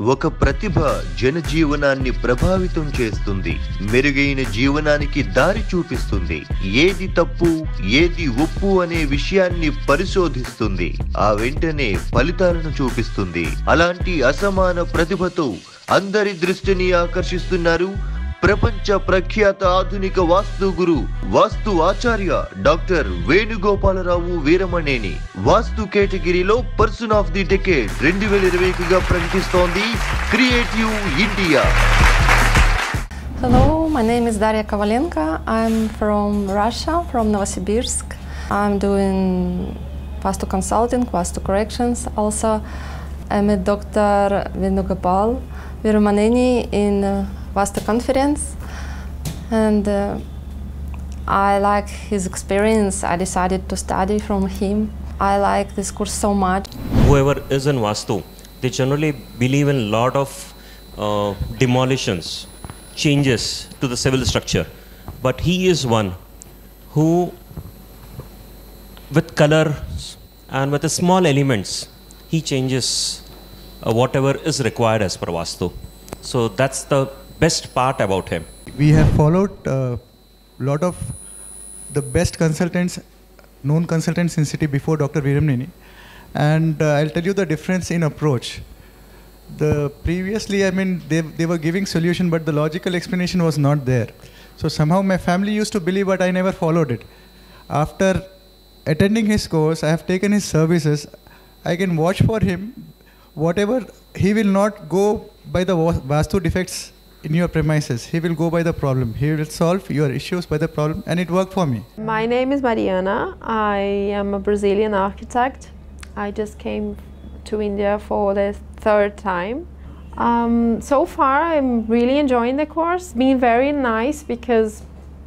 ఒక ప్రతిభ జనజీవనాన్ని ప్రభావితం చేస్తుంది మెరుగైన జీవనానికి దారి చూపిస్తుంది ఏది తప్పు ఏది ఒప్పు అనే విషయాన్ని పరిశోధిస్తుంది ఆ వెంటనే ఫలితాలను చూపిస్తుంది అలాంటి అసమాన ప్రతిభతో అందరి దృష్టిని ఆకర్షిస్తున్నారు ప్రపంచ ప్రఖ్యాత ఆధునిక వాస్తు గురు వాస్తు ఆచార్య డాక్టర్ వేణుగోపాలరావు వీరమణేని వాస్తు కేటగిరీలో పర్సన్ ఆఫ్ ది డెకేడ్ రెండు వేల ఇరవైగా ప్రకటిస్తోంది creative India Hello, my name is Daria Kovalenko. I'm from Russia, from Novosibirsk. I'm doing Vastu consulting, Vastu corrections. Also, I met Dr. Venugopal Virumaneni in uh, Vastu conference, and uh, I like his experience. I decided to study from him. I like this course so much. whoever is in Vastu, they generally believe in a lot of uh, demolitions, changes to the civil structure. But he is one who, with colors and with the small elements, he changes uh, whatever is required as per Vastu. So that's the best part about him. we have followed a lot of the best consultants, known consultants in city before Dr. Viramnini, and uh, I'll tell you the difference in approach. The previously, I mean, they, they were giving solution, but the logical explanation was not there. So somehow my family used to believe, but I never followed it. After attending his course, I have taken his services. I can watch for him. Whatever he will not go by the va- vastu defects in your premises. He will go by the problem. He will solve your issues by the problem, and it worked for me. My name is Mariana. I am a Brazilian architect. I just came to India for the third time. Um, so far, I'm really enjoying the course. Been very nice because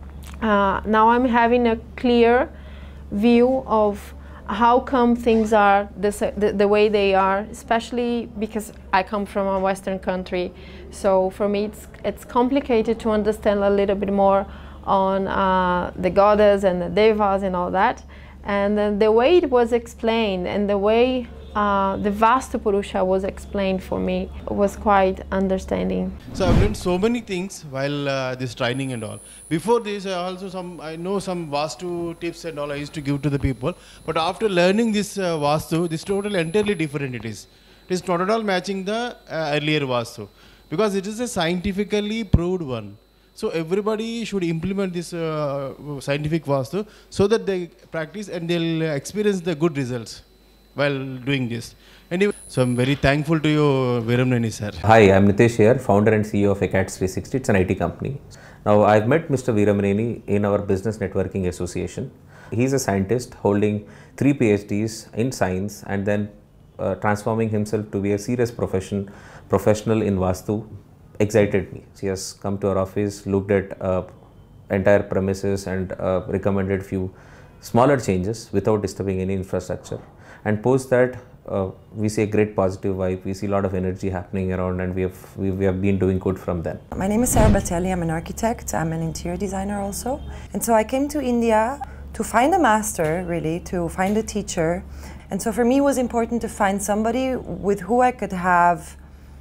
uh, now I'm having a clear view of how come things are this, the, the way they are, especially because I come from a Western country. So for me, it's, it's complicated to understand a little bit more on uh, the goddess and the devas and all that. And then the way it was explained and the way uh, the Vastu Purusha was explained for me was quite understanding. So I've learned so many things while uh, this training and all. Before this, I also some I know some Vastu tips and all I used to give to the people. But after learning this uh, Vastu, this totally entirely different it is. It is not at all matching the uh, earlier Vastu because it is a scientifically proved one. So everybody should implement this uh, scientific Vastu so that they practice and they'll uh, experience the good results while doing this. Anyway, so I'm very thankful to you, Viramnani sir. Hi, I'm Nitesh here, founder and CEO of ACATS 360. It's an IT company. Now, I've met Mr. Veeramaneni in our Business Networking Association. He's a scientist holding three PhDs in science and then uh, transforming himself to be a serious profession professional in Vastu excited me. He has come to our office, looked at uh, entire premises and uh, recommended few smaller changes without disturbing any infrastructure. And post that, uh, we see a great positive vibe. We see a lot of energy happening around, and we have we, we have been doing good from then. My name is Sarah Batelli. I'm an architect. I'm an interior designer also. And so I came to India to find a master, really, to find a teacher. And so for me, it was important to find somebody with who I could have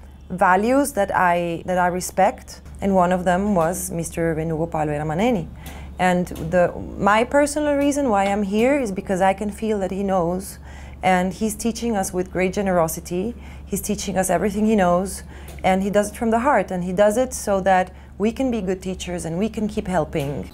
values that I that I respect. And one of them was Mr. Venugopal Veramaneni. And the my personal reason why I'm here is because I can feel that he knows and he's teaching us with great generosity. He's teaching us everything he knows, and he does it from the heart, and he does it so that we can be good teachers and we can keep helping.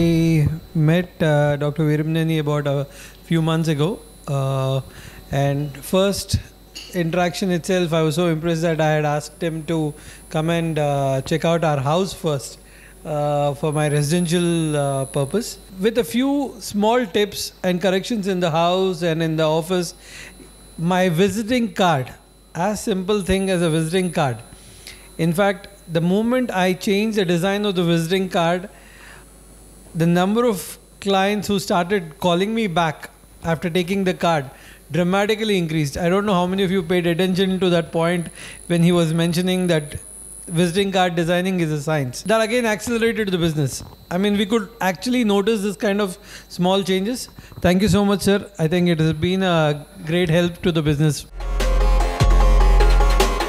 I met uh, Dr. Viramnani about a few months ago, uh, and first interaction itself, I was so impressed that I had asked him to come and uh, check out our house first uh, for my residential uh, purpose. With a few small tips and corrections in the house and in the office, my visiting card, as simple thing as a visiting card. In fact, the moment I changed the design of the visiting card, the number of clients who started calling me back after taking the card dramatically increased. I don't know how many of you paid attention to that point when he was mentioning that visiting card designing is a science. That again accelerated the business. I mean, we could actually notice this kind of small changes. Thank you so much, sir. I think it has been a great help to the business.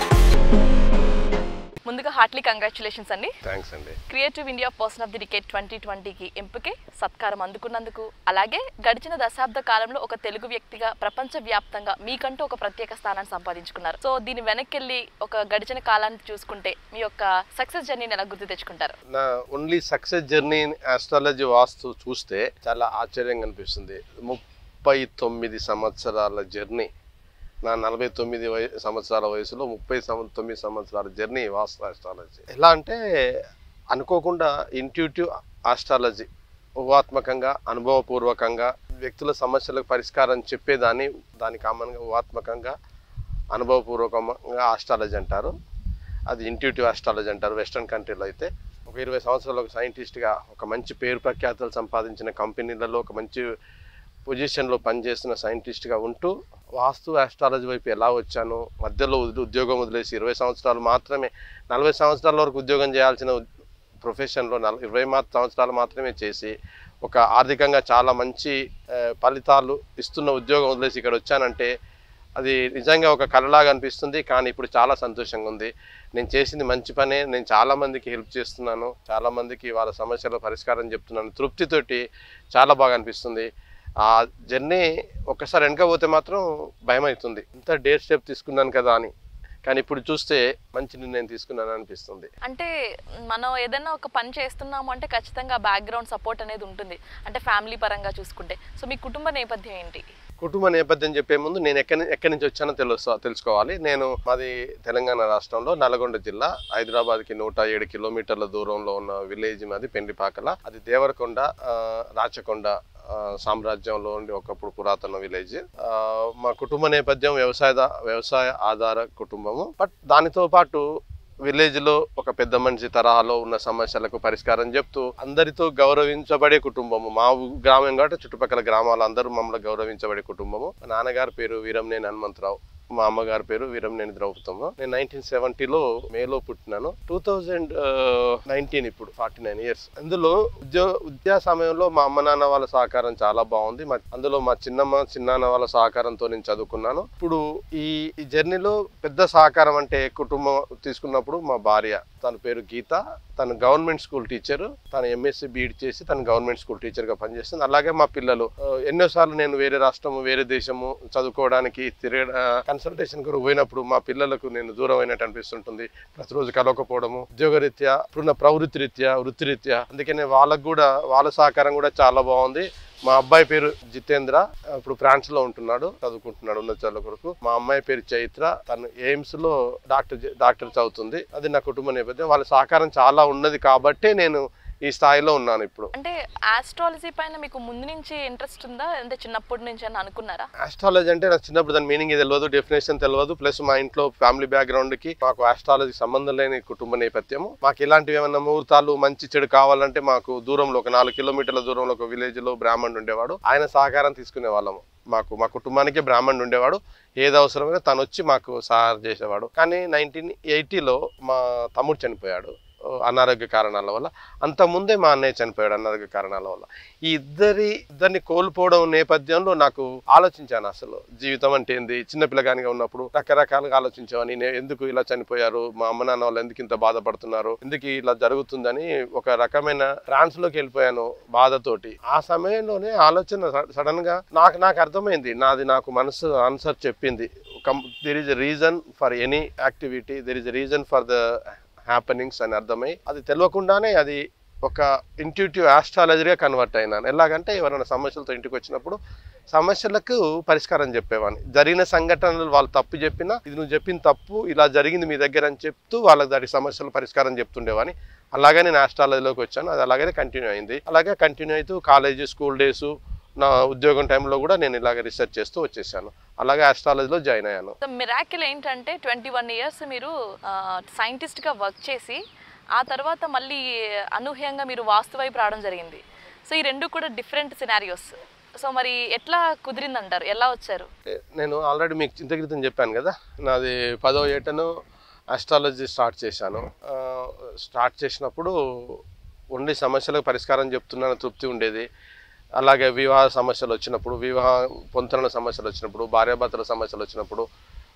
ముందుగా heartly congratulations అండి thanks అండి creative India person of the decade twenty ట్వంటీకి ఎంపికే సత్కారం అందుకున్నందుకు అలాగే గడిచిన దశాబ్ద కాలంలో ఒక తెలుగు వ్యక్తిగా ప్రపంచ వ్యాప్తంగా మీకంటూ ఒక ప్రత్యేక స్థానాన్ని సంపాదించుకున్నారు సో దీని వెనక్కి ఒక గడిచిన కాలాన్ని చూసుకుంటే మీ యొక్క సక్సెస్ జర్నీని ఎలా గుర్తు తెచ్చుకుంటారు నా only success journey astrology vastu చూస్తే చాలా ఆశ్చర్యంగా అనిపిస్తుంది ముప్పై తొమ్మిది సంవత్సరాల జర్నీ నా నలభై తొమ్మిది వయ సంవత్సరాల వయసులో ముప్పై సం తొమ్మిది సంవత్సరాల జర్నీ వాస్తు ఆస్ట్రాలజీ ఎలా అంటే అనుకోకుండా ఇంట్యూటివ్ ఆస్ట్రాలజీ ఊహాత్మకంగా అనుభవపూర్వకంగా వ్యక్తుల సమస్యలకు పరిష్కారం చెప్పేదాన్ని దాని కామన్గా ఊహాత్మకంగా అనుభవపూర్వకంగా ఆస్ట్రాలజీ అంటారు అది ఇంట్యూటివ్ ఆస్ట్రాలజీ అంటారు వెస్ట్రన్ కంట్రీలో అయితే ఒక ఇరవై సంవత్సరాలు ఒక సైంటిస్ట్గా ఒక మంచి పేరు ప్రఖ్యాతులు సంపాదించిన కంపెనీలలో ఒక మంచి పొజిషన్లో పనిచేస్తున్న సైంటిస్ట్గా ఉంటూ వాస్తు ఆస్ట్రాలజీ వైపు ఎలా వచ్చాను మధ్యలో ఉద్యో- ఉద్యోగం వదిలేసి ఇరవై సంవత్సరాలు మాత్రమే నలభై సంవత్సరాల వరకు ఉద్యోగం చేయాల్సిన ఉద్- ప్రొఫెషన్లో నల ఇరవై మా సంవత్సరాలు మాత్రమే చేసి ఒక ఆర్థికంగా చాలా మంచి ఆ, ఫలితాలు ఇస్తున్న ఉద్యోగం వదిలేసి ఇక్కడ వచ్చానంటే అది నిజంగా ఒక కళలాగా అనిపిస్తుంది కానీ ఇప్పుడు చాలా సంతోషంగా ఉంది నేను చేసింది మంచి పనే నేను చాలా మందికి హెల్ప్ చేస్తున్నాను చాలా మందికి వాళ్ళ సమస్యల పరిష్కారం చెప్తున్నాను తృప్తితోటి చాలా బాగా అనిపిస్తుంది ఆ జర్నీ ఒక్కసారి వెనక పోతే మాత్రం భయం అవుతుంది ఇంత డేట్ స్టెప్ తీసుకున్నాను కదా అని కానీ ఇప్పుడు చూస్తే మంచి నిర్ణయం తీసుకున్నాను అనిపిస్తుంది అంటే మనం ఏదైనా ఒక పని చేస్తున్నాము అంటే ఖచ్చితంగా బ్యాక్గ్రౌండ్ సపోర్ట్ అనేది ఉంటుంది అంటే ఫ్యామిలీ పరంగా చూసుకుంటే సో మీ కుటుంబ నేపథ్యం ఏంటి కుటుంబ నేపథ్యం చెప్పే ముందు నేను ఎక్కడి ఎక్కడి నుంచి వచ్చానో తెలుసు తెలుసుకోవాలి నేను మాది తెలంగాణ రాష్ట్రంలో నల్గొండ జిల్లా హైదరాబాద్కి నూట ఏడు కిలోమీటర్ల దూరంలో ఉన్న విలేజ్ మాది పెండిపాకల అది దేవరకొండ ఆ, రాచకొండ ఆ, సామ్రాజ్యంలో ఉండి ఒకప్పుడు పురాతన విలేజ్ ఆ, మా కుటుంబ నేపథ్యం వ్యవసాయ వ్యవసాయ ఆధార కుటుంబము బట్ దానితో పాటు విలేజ్ లో ఒక పెద్ద మనిషి తరహాలో ఉన్న సమస్యలకు పరిష్కారం చెప్తూ అందరితో గౌరవించబడే కుటుంబము మా ఊ- గ్రామం కాబట్టి చుట్టుపక్కల గ్రామాలు అందరూ మమ్మల్ని గౌరవించబడే కుటుంబము మా నాన్నగారి పేరు వీరంనేని హనుమంతరావు మా అమ్మగారి పేరు వీరంనేని ద్రౌపదమ్మ నేను నైన్టీన్ సెవెంటీలో మేలో పుట్టినాను టూ థౌజండ్ నైన్టీన్ ఇప్పుడు ఫార్టీ నైన్ ఇయర్స్ అందులో ఉద్యో విద్యా సమయంలో మా అమ్మ నాన్న వాళ్ళ సహకారం చాలా బాగుంది మా అందులో మా చిన్నమ్మ చిన్నాన్న వాళ్ళ సహకారంతో నేను చదువుకున్నాను ఇప్పుడు ఈ ఈ జర్నీలో పెద్ద సహకారం అంటే కుటుంబం తీసుకున్నప్పుడు మా భార్య తన పేరు గీత తను గవర్నమెంట్ స్కూల్ టీచర్ తను ఎంఎస్సి బీఈడి చేసి తను గవర్నమెంట్ స్కూల్ టీచర్గా పనిచేస్తుంది అలాగే మా పిల్లలు ఆ, ఎన్నోసార్లు నేను వేరే రాష్ట్రము వేరే దేశము చదువుకోవడానికి తిరగ కన్సల్టేషన్ కూడా పోయినప్పుడు మా పిల్లలకు నేను దూరం అయినట్టు అనిపిస్తుంటుంది ప్రతిరోజు కలవకపోవడము ఉద్యోగరీత్యా ఇప్పుడున్న ప్రవృత్తి రీత్యా వృత్తిరీత్యా అందుకనే వాళ్ళకు కూడా వాళ్ళ సహకారం కూడా చాలా బాగుంది మా అబ్బాయి పేరు జితేంద్ర ఇప్పుడు ఫ్రాన్స్ లో ఉంటున్నాడు చదువుకుంటున్నాడు ఉన్నత చదువుల కొరకు మా అమ్మాయి పేరు చైత్ర తను ఎయిమ్స్ లో డాక్టర్ చే- డాక్టర్ చదువుతుంది అది నా కుటుంబ నేపథ్యం వాళ్ళ సహకారం చాలా ఉన్నది కాబట్టే నేను ఈ స్థాయిలో ఉన్నాను ఇప్పుడు అంటే ఆస్ట్రాలజీ పైన మీకు ముందు నుంచి ఇంట్రెస్ట్ ఉందా అంటే చిన్నప్పటి నుంచి అని అనుకున్నారా ఆస్ట్రాలజీ అంటే నాకు చిన్నప్పుడు దాని మీనింగ్ తెలియదు డెఫినేషన్ తెలియదు ప్లస్ మా ఇంట్లో ఫ్యామిలీ బ్యాక్గ్రౌండ్ కి మాకు ఆస్ట్రాలజీ సంబంధం లేని కుటుంబ నేపథ్యము మాకు ఇలాంటివి ఏమైనా ముహూర్తాలు మంచి చెడు కావాలంటే మాకు దూరంలో ఒక నాలుగు కిలోమీటర్ల దూరంలో ఒక విలేజ్ లో బ్రాహ్మణుడు ఉండేవాడు ఆయన సహకారం తీసుకునే వాళ్ళము మాకు మా కుటుంబానికి బ్రాహ్మణుడు ఉండేవాడు ఏది అవసరమైనా తను వచ్చి మాకు సహాయం చేసేవాడు కానీ నైన్టీన్ ఎయిటీలో మా తమ్ముడు చనిపోయాడు ఓ, అనారోగ్య కారణాల వల్ల అంత ముందే మా అన్నయ్య చనిపోయాడు అనారోగ్య కారణాల వల్ల ఈ ఇద్దరి ఇద్దరిని కోల్పోవడం నేపథ్యంలో నాకు ఆలోచించాను అసలు జీవితం అంటే ఏంది చిన్నపిల్లగానిగా ఉన్నప్పుడు రకరకాలుగా ఆలోచించేవాని నేను ఎందుకు ఇలా చనిపోయారు మా అమ్మ నాన్న వాళ్ళు ఎందుకు ఇంత బాధపడుతున్నారు ఎందుకు ఇలా జరుగుతుందని ఒక రకమైన ట్రాన్స్ లోకి వెళ్ళిపోయాను బాధతోటి ఆ సమయంలోనే ఆలోచన సడన్ గా నాకు నాకు అర్థమైంది నాది నాకు మనసు ఆన్సర్ చెప్పింది there is a reason for any activity there is a reason for the happenings అని అర్థమై అది తెలియకుండానే అది ఒక ఇంట్యూటివ్ ఆస్ట్రాలజీగా కన్వర్ట్ అయినాను ఎలాగంటే ఎవరైనా సమస్యలతో ఇంటికి వచ్చినప్పుడు సమస్యలకు పరిష్కారం చెప్పేవాడిని జరిగిన సంఘటనలు వాళ్ళు తప్పు చెప్పినా ఇది నువ్వు చెప్పిన తప్పు ఇలా జరిగింది మీ దగ్గర అని చెప్తూ వాళ్ళకి దాని సమస్యల పరిష్కారం చెప్తుండేవాని అలాగే నేను ఆస్ట్రాలజీలోకి వచ్చాను అది అలాగే కంటిన్యూ అయింది అలాగే కంటిన్యూ అవుతూ కాలేజీ స్కూల్ డేస్ నా ఉద్యోగం టైంలో కూడా నేను ఇలాగే రీసెర్చ్ చేస్తూ వచ్చేసాను అలాగే ఆస్ట్రాలజీలో జాయిన్ అయ్యాను సో మిరాకిల్ ఏంటంటే ట్వంటీ వన్ ఇయర్స్ మీరు సైంటిస్ట్గా వర్క్ చేసి ఆ తర్వాత మళ్ళీ అనూహ్యంగా మీరు వాస్తు వైపు రావడం జరిగింది సో ఈ రెండు కూడా డిఫరెంట్ సినారియోస్ సో మరి ఎట్లా కుదిరిందంటారు ఎలా వచ్చారు నేను ఆల్రెడీ మీకు చింత క్రితం చెప్పాను కదా నాది పదో ఏటను ఆస్ట్రాలజీ స్టార్ట్ చేశాను ఆ, స్టార్ట్ చేసినప్పుడు ఓన్లీ సమస్యలకు పరిష్కారం చెప్తున్నాను తృప్తి ఉండేది అలాగే వివాహ సమస్యలు వచ్చినప్పుడు వివాహ పొంతన సమస్యలు వచ్చినప్పుడు భార్యాభర్తల సమస్యలు వచ్చినప్పుడు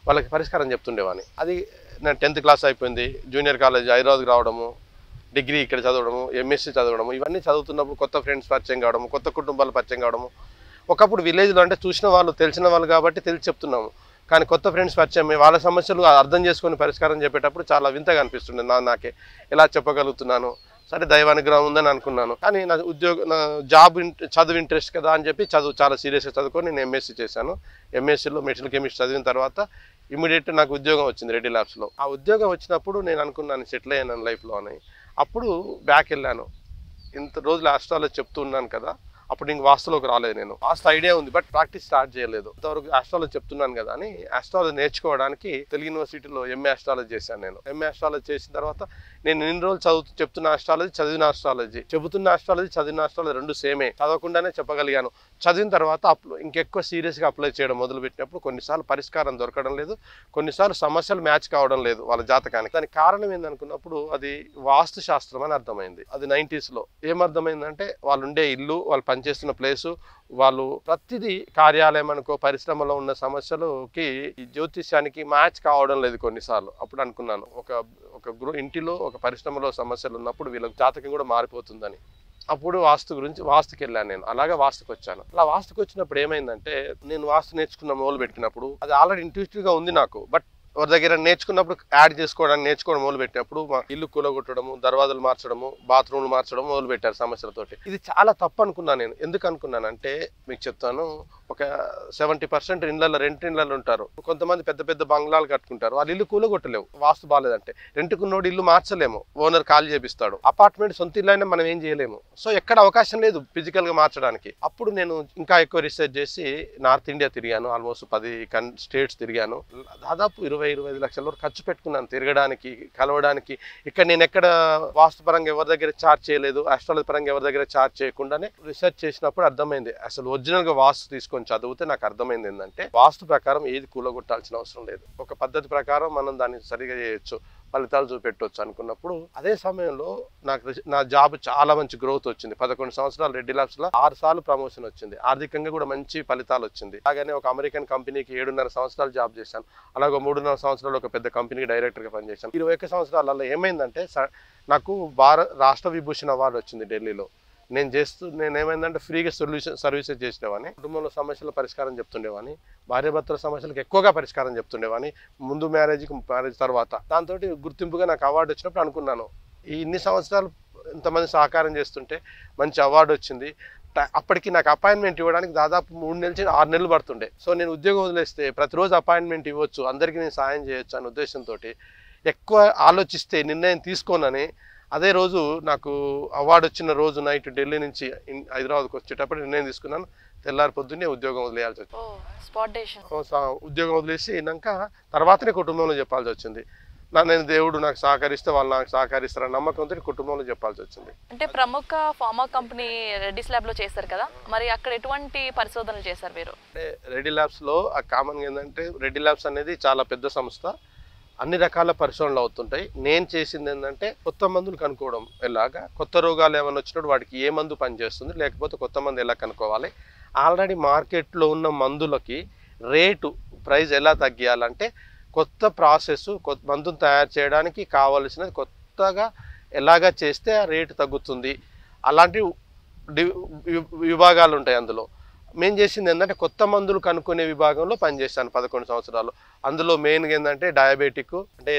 వాళ్ళకి పరిష్కారం చెప్తుండేవాడిని అది నేను టెన్త్ క్లాస్ అయిపోయింది జూనియర్ కాలేజ్ హైదరాబాద్కి రావడము డిగ్రీ ఇక్కడ చదవడము ఎంఎస్సీ చదవడము ఇవన్నీ చదువుతున్నప్పుడు కొత్త ఫ్రెండ్స్ పరిచయం కావడము కొత్త కుటుంబాలు పరిచయం కావడము ఒకప్పుడు విలేజ్లో అంటే చూసిన వాళ్ళు తెలిసిన వాళ్ళు కాబట్టి తెలిసి చెప్తున్నాము కానీ కొత్త ఫ్రెండ్స్ పరిచయం అయ్యి వాళ్ళ సమస్యలు అర్థం చేసుకొని పరిష్కారం చెప్పేటప్పుడు చాలా వింతగా అనిపిస్తుండే నా నాకే ఎలా చెప్పగలుగుతున్నాను సరే దైవానుగ్రహం ఉందని అనుకున్నాను కానీ నా ఉద్యోగ నా జాబ్ ఇంట్- చదువు ఇంట్రెస్ట్ కదా అని చెప్పి చదువు చాలా సీరియస్గా చదువుకొని నేను ఎంఎస్సీ చేశాను ఎంఎస్సీలో మెడికల్ కెమిస్ట్రీ చదివిన తర్వాత ఇమీడియట్ నాకు ఉద్యోగం వచ్చింది రెడ్డి ల్యాబ్స్లో ఆ ఉద్యోగం వచ్చినప్పుడు నేను అనుకున్నాను సెటిల్ అయ్యాను లైఫ్లో అని అప్పుడు బ్యాక్ వెళ్ళాను ఇంత రోజులు ఆస్ట్రాలజీ చెప్తూ ఉన్నాను కదా అప్పుడు ఇంక వాస్తులోకి రాలేదు నేను వాస్తు ఐడియా ఉంది బట్ ప్రాక్టీస్ స్టార్ట్ చేయలేదు ఇంతవరకు ఆస్ట్రాలజీ చెప్తున్నాను కదా అని ఆస్ట్రాలజీ నేర్చుకోవడానికి తెలుగు యూనివర్సిటీలో ఎంఏ ఆస్ట్రాలజీ చేశాను నేను ఎంఏ ఆస్ట్రాలజీ చేసిన తర్వాత నేను ఎన్ని రోజులు చదువు చెప్తున్న ఆస్ట్రాలజీ చదివిన ఆస్ట్రాలజీ చెబుతున్న ఆస్ట్రాలజీ చదివిన ఆస్ట్రాలజీ రెండు సేమే చదవకుండానే చెప్పగలిగాను చదివిన తర్వాత అప్లో ఇంకెక్కువ సీరియస్గా అప్లై చేయడం మొదలుపెట్టినప్పుడు కొన్నిసార్లు పరిష్కారం దొరకడం లేదు కొన్నిసార్లు సమస్యలు మ్యాచ్ కావడం లేదు వాళ్ళ జాతకానికి దానికి కారణం ఏందనుకున్నప్పుడు అది వాస్తు శాస్త్రం అని అర్థమైంది అది 90s లో ఏమర్థమైందంటే వాళ్ళు ఉండే ఇల్లు వాళ్ళు పనిచేస్తున్న ప్లేసు వాళ్ళు ప్రతిదీ కార్యాలయం అనుకో పరిశ్రమలో ఉన్న సమస్యలకి ఈ జ్యోతిష్యానికి మ్యాచ్ కావడం లేదు కొన్నిసార్లు అప్పుడు అనుకున్నాను ఒక ఒక గృహ ఇంటిలో ఒక పరిశ్రమలో సమస్యలు ఉన్నప్పుడు వీళ్ళకి జాతకం కూడా మారిపోతుందని అప్పుడు వాస్తు గురించి వాస్తుకి వెళ్ళాను నేను అలాగే వాస్తుకి వచ్చాను అలా వాస్తుకి వచ్చినప్పుడు ఏమైందంటే నేను వాస్తు నేర్చుకున్న మొదలు పెట్టినప్పుడు అది ఆల్రెడీ ఇంట్యూటివ్గా ఉంది నాకు బట్ ఎవరి దగ్గర నేర్చుకున్నప్పుడు యాడ్ చేసుకోవడానికి నేర్చుకోవడం మొదలు పెట్టినప్పుడు మా ఇల్లు కూలగొట్టడము దర్వాజలు మార్చడము బాత్రూమ్లు మార్చడం మొదలు పెట్టారు సమస్యలతోటి ఇది చాలా తప్పు అనుకున్నాను నేను ఎందుకు అనుకున్నానంటే మీకు చెప్తాను ఒక సెవెంటీ పర్సెంట్ ఇళ్ళల్లో రెంట్ ఇళ్ళల్లో ఉంటారు కొంతమంది పెద్ద పెద్ద బంగ్లాలు కట్టుకుంటారు వాళ్ళు ఇల్లు కూలగొట్టలేవు వాస్తు బాగాలేదంటే రెంట్కున్నోడు ఇల్లు మార్చలేము ఓనర్ ఖాళీ చేపిస్తాడు అపార్ట్మెంట్ సొంత ఇల్లు అయినా మనం ఏం చేయలేము సో ఎక్కడ అవకాశం లేదు ఫిజికల్ గా మార్చడానికి అప్పుడు నేను ఇంకా ఎక్కువ రీసెర్చ్ చేసి నార్త్ ఇండియా తిరిగాను ఆల్మోస్ట్ పది కన్ స్టేట్స్ తిరిగాను దాదాపు ఇరవై ఇరవై ఐదు లక్షల వరకు ఖర్చు పెట్టుకున్నాను తిరగడానికి కలవడానికి ఇక్కడ నేను ఎక్కడ వాస్తు పరంగా ఎవరి దగ్గర చార్జ్ చేయలేదు అస్ట్రాలజీ పరంగా ఎవరి దగ్గర చార్జ్ చేయకుండానే రీసెర్చ్ చేసినప్పుడు అర్థమైంది అసలు ఒరిజినల్ గా వాస్తు తీసుకొని చదివితే నాకు అర్థమైంది ఏంటంటే వాస్తు ప్రకారం ఏది కూలగొట్టాల్సిన అవసరం లేదు ఒక పద్ధతి ప్రకారం మనం దాన్ని సరిగా చేయొచ్చు ఫలితాలు చూపెట్టవచ్చు అనుకున్నప్పుడు అదే సమయంలో నాకు రిజ- నా జాబ్ చాలా మంచి గ్రోత్ వచ్చింది పదకొండు సంవత్సరాలు రెడ్డి ల్యాబ్స్ లో ఆరు సార్లు ప్రమోషన్ వచ్చింది ఆర్థికంగా కూడా మంచి ఫలితాలు వచ్చింది అలాగనే ఒక అమెరికన్ కంపెనీకి ఏడున్నర సంవత్సరాలు జాబ్ చేశాను అలాగే మూడున్నర సంవత్సరాలు ఒక పెద్ద కంపెనీకి డైరెక్టర్ గా పనిచేశాను ఇరవై ఒక్క సంవత్సరాలలో ఏమైందంటే స- నాకు భారత రాష్ట్ర విభూషణ్ అవార్డు వచ్చింది ఢిల్లీలో నేను చేస్తూ నేను ఏమైందంటే ఫ్రీగా సొల్యూషన్ సర్వీసెస్ చేసేవాని కుటుంబంలో సమస్యల పరిష్కారం చెప్తుండేవాని భార్యాభర్తల సమస్యలకు ఎక్కువగా పరిష్కారం చెప్తుండేవాని ముందు మ్యారేజ్కి మ్యారేజ్ తర్వాత దాంతో గుర్తింపుగా నాకు అవార్డు వచ్చినప్పుడు అనుకున్నాను ఈ ఇన్ని సంవత్సరాలు ఇంతమంది సహకారం చేస్తుంటే మంచి అవార్డు వచ్చింది ట- అప్పటికి నాకు అపాయింట్మెంట్ ఇవ్వడానికి దాదాపు మూడు నెలల నుంచి ఆరు నెలలు పడుతుండే సో నేను ఉద్యోగం వదిలేస్తే ప్రతిరోజు అపాయింట్మెంట్ ఇవ్వచ్చు అందరికీ నేను సాయం చేయొచ్చు అనే ఉద్దేశంతో ఎక్కువ ఆలోచిస్తే నిర్ణయం తీసుకోనని అదే రోజు నాకు అవార్డు వచ్చిన రోజు నైట్ ఢిల్లీ నుంచి ఇన్- హైదరాబాద్కి వచ్చేటప్పుడు నిర్ణయం తీసుకున్నాను తెల్లారి పొద్దున్నే ఉద్యోగం వదిలేయాల్సి వచ్చింది ఓ స్పాట్ డేషన్ ఓ సా- ఉద్యోగం వదిలేసినాక తర్వాతనే కుటుంబంలో చెప్పాల్సి వచ్చింది నా నేను దేవుడు నాకు సహకరిస్తే వాళ్ళు నాకు సహకరిస్తారని నమ్మకంతో కుటుంబంలో చెప్పాల్సి వచ్చింది అంటే ప్రముఖ ఫార్మా కంపెనీ రెడ్డిస్ ల్యాబ్ లో చేస్తారు కదా మరి అక్కడ ఎటువంటి పరిశోధనలు చేశారు మీరు అంటే రెడ్డి ల్యాబ్స్లో ఆ కామన్గా ఏంటంటే రెడ్డి ల్యాబ్స్ అనేది చాలా పెద్ద సంస్థ అన్ని రకాల పరిశోధనలు అవుతుంటాయి నేను చేసింది ఏంటంటే కొత్త మందులు కనుక్కోవడం ఎలాగా కొత్త రోగాలు ఏమైనా వచ్చినప్పుడు వాటికి ఏ మందు పనిచేస్తుంది లేకపోతే కొత్త మందు ఎలా కనుక్కోవాలి ఆల్రెడీ మార్కెట్లో ఉన్న మందులకి రేటు ప్రైస్ ఎలా తగ్గియాలంటే కొత్త ప్రాసెస్ కొత్త మందును తయారు చేయడానికి కావలసినది కొత్తగా ఎలాగా చేస్తే ఆ రేటు తగ్గుతుంది అలాంటి డి వి- విభాగాలు ఉంటాయి అందులో మేము చేసింది ఏంటంటే కొత్త మందులు కనుక్కునే విభాగంలో పనిచేశాను పదకొండు సంవత్సరాలు అందులో మెయిన్గా ఏంటంటే డయాబెటిక్ అంటే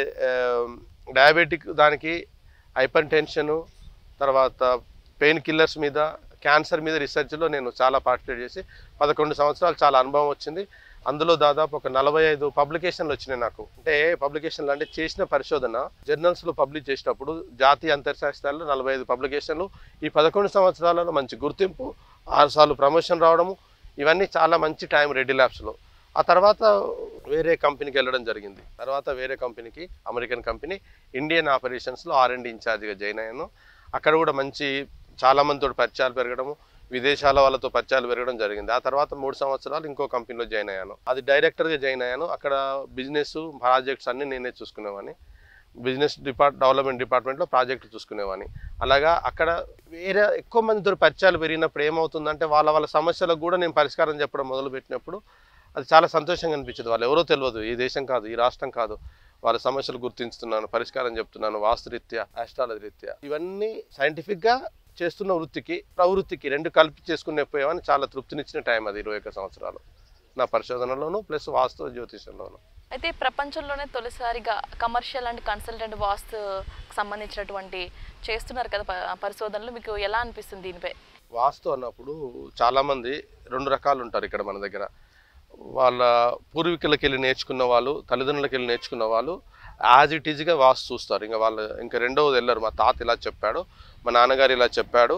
డయాబెటిక్ దానికి హైపర్ టెన్షను తర్వాత పెయిన్ కిల్లర్స్ మీద క్యాన్సర్ మీద రీసెర్చ్లో నేను చాలా పార్టిసిపేట్ చేసి పదకొండు సంవత్సరాలు చాలా అనుభవం వచ్చింది అందులో దాదాపు ఒక నలభై ఐదు పబ్లికేషన్లు వచ్చినాయి నాకు అంటే పబ్లికేషన్లు అంటే చేసిన పరిశోధన జర్నల్స్లో పబ్లిష్ చేసినప్పుడు జాతీయ అంతర్జాతీయ స్థాయిలో నలభై ఐదు పబ్లికేషన్లు ఈ పదకొండు సంవత్సరాలలో మంచి గుర్తింపు ఆరు సార్లు ప్రమోషన్ రావడము ఇవన్నీ చాలా మంచి టైం రెడ్డి ల్యాబ్స్లో ఆ తర్వాత వేరే కంపెనీకి వెళ్ళడం జరిగింది తర్వాత వేరే కంపెనీకి అమెరికన్ కంపెనీ ఇండియన్ ఆపరేషన్స్లో ఆర్ అండ్ ఇన్ఛార్జ్గా జాయిన్ అయ్యాను అక్కడ కూడా మంచి చాలా మందితో పరిచయాలు పెరగడము విదేశాల వాళ్ళతో పరిచయాలు పెరగడం జరిగింది ఆ తర్వాత మూడు సంవత్సరాలు ఇంకో కంపెనీలో జాయిన్ అయ్యాను అది డైరెక్టర్గా జాయిన్ అయ్యాను అక్కడ బిజినెస్ ప్రాజెక్ట్స్ అన్ని నేనే చూసుకునేవాడిని బిజినెస్ డిపార్ట్ డెవలప్మెంట్ డిపార్ట్మెంట్లో ప్రాజెక్టులు చూసుకునేవాడిని అలాగా అక్కడ వేరే ఎక్కువ మందితో పరిచయాలు పెరిగినప్పుడు ఏమవుతుందంటే వాళ్ళ వాళ్ళ సమస్యలకు కూడా నేను పరిష్కారం చెప్పడం మొదలుపెట్టినప్పుడు అది చాలా సంతోషంగా అనిపించింది వాళ్ళు ఎవరో తెలియదు ఈ దేశం కాదు ఈ రాష్ట్రం కాదు వాళ్ళ సమస్యలు గుర్తించుతున్నాను పరిష్కారం చెప్తున్నాను వాస్తురీత్యా ఆస్ట్రాలజీ రీత్యా ఇవన్నీ సైంటిఫిక్గా చేస్తున్న వృత్తికి ప్రవృత్తికి రెండు కలిపి చేసుకునే పోయామని చాలా తృప్తినిచ్చిన టైం అది ఇరవై ఒక్క సంవత్సరాలు నా పరిశోధనలోను ప్లస్ వాస్తు జ్యోతిషంలోను అయితే ప్రపంచంలోనే తొలిసారిగా కమర్షియల్ అండ్ కన్సల్టెంట్ వాస్తు సంబంధించినటువంటి చేస్తున్నారు కదా ప- పరిశోధనలు మీకు ఎలా అనిపిస్తుంది దీనిపై వాస్తు అన్నప్పుడు చాలామంది రెండు రకాలు ఉంటారు ఇక్కడ మన దగ్గర వాళ్ళ పూర్వీకులకి వెళ్ళి నేర్చుకున్న వాళ్ళు తల్లిదండ్రులకి వెళ్ళి నేర్చుకున్న వాళ్ళు యాజ్ ఇట్ ఈజ్గా వాస్తు చూస్తారు ఇంకా వాళ్ళు ఇంకా రెండవది వెళ్ళరు మా తాత ఇలా చెప్పాడు మా నాన్నగారు ఇలా చెప్పాడు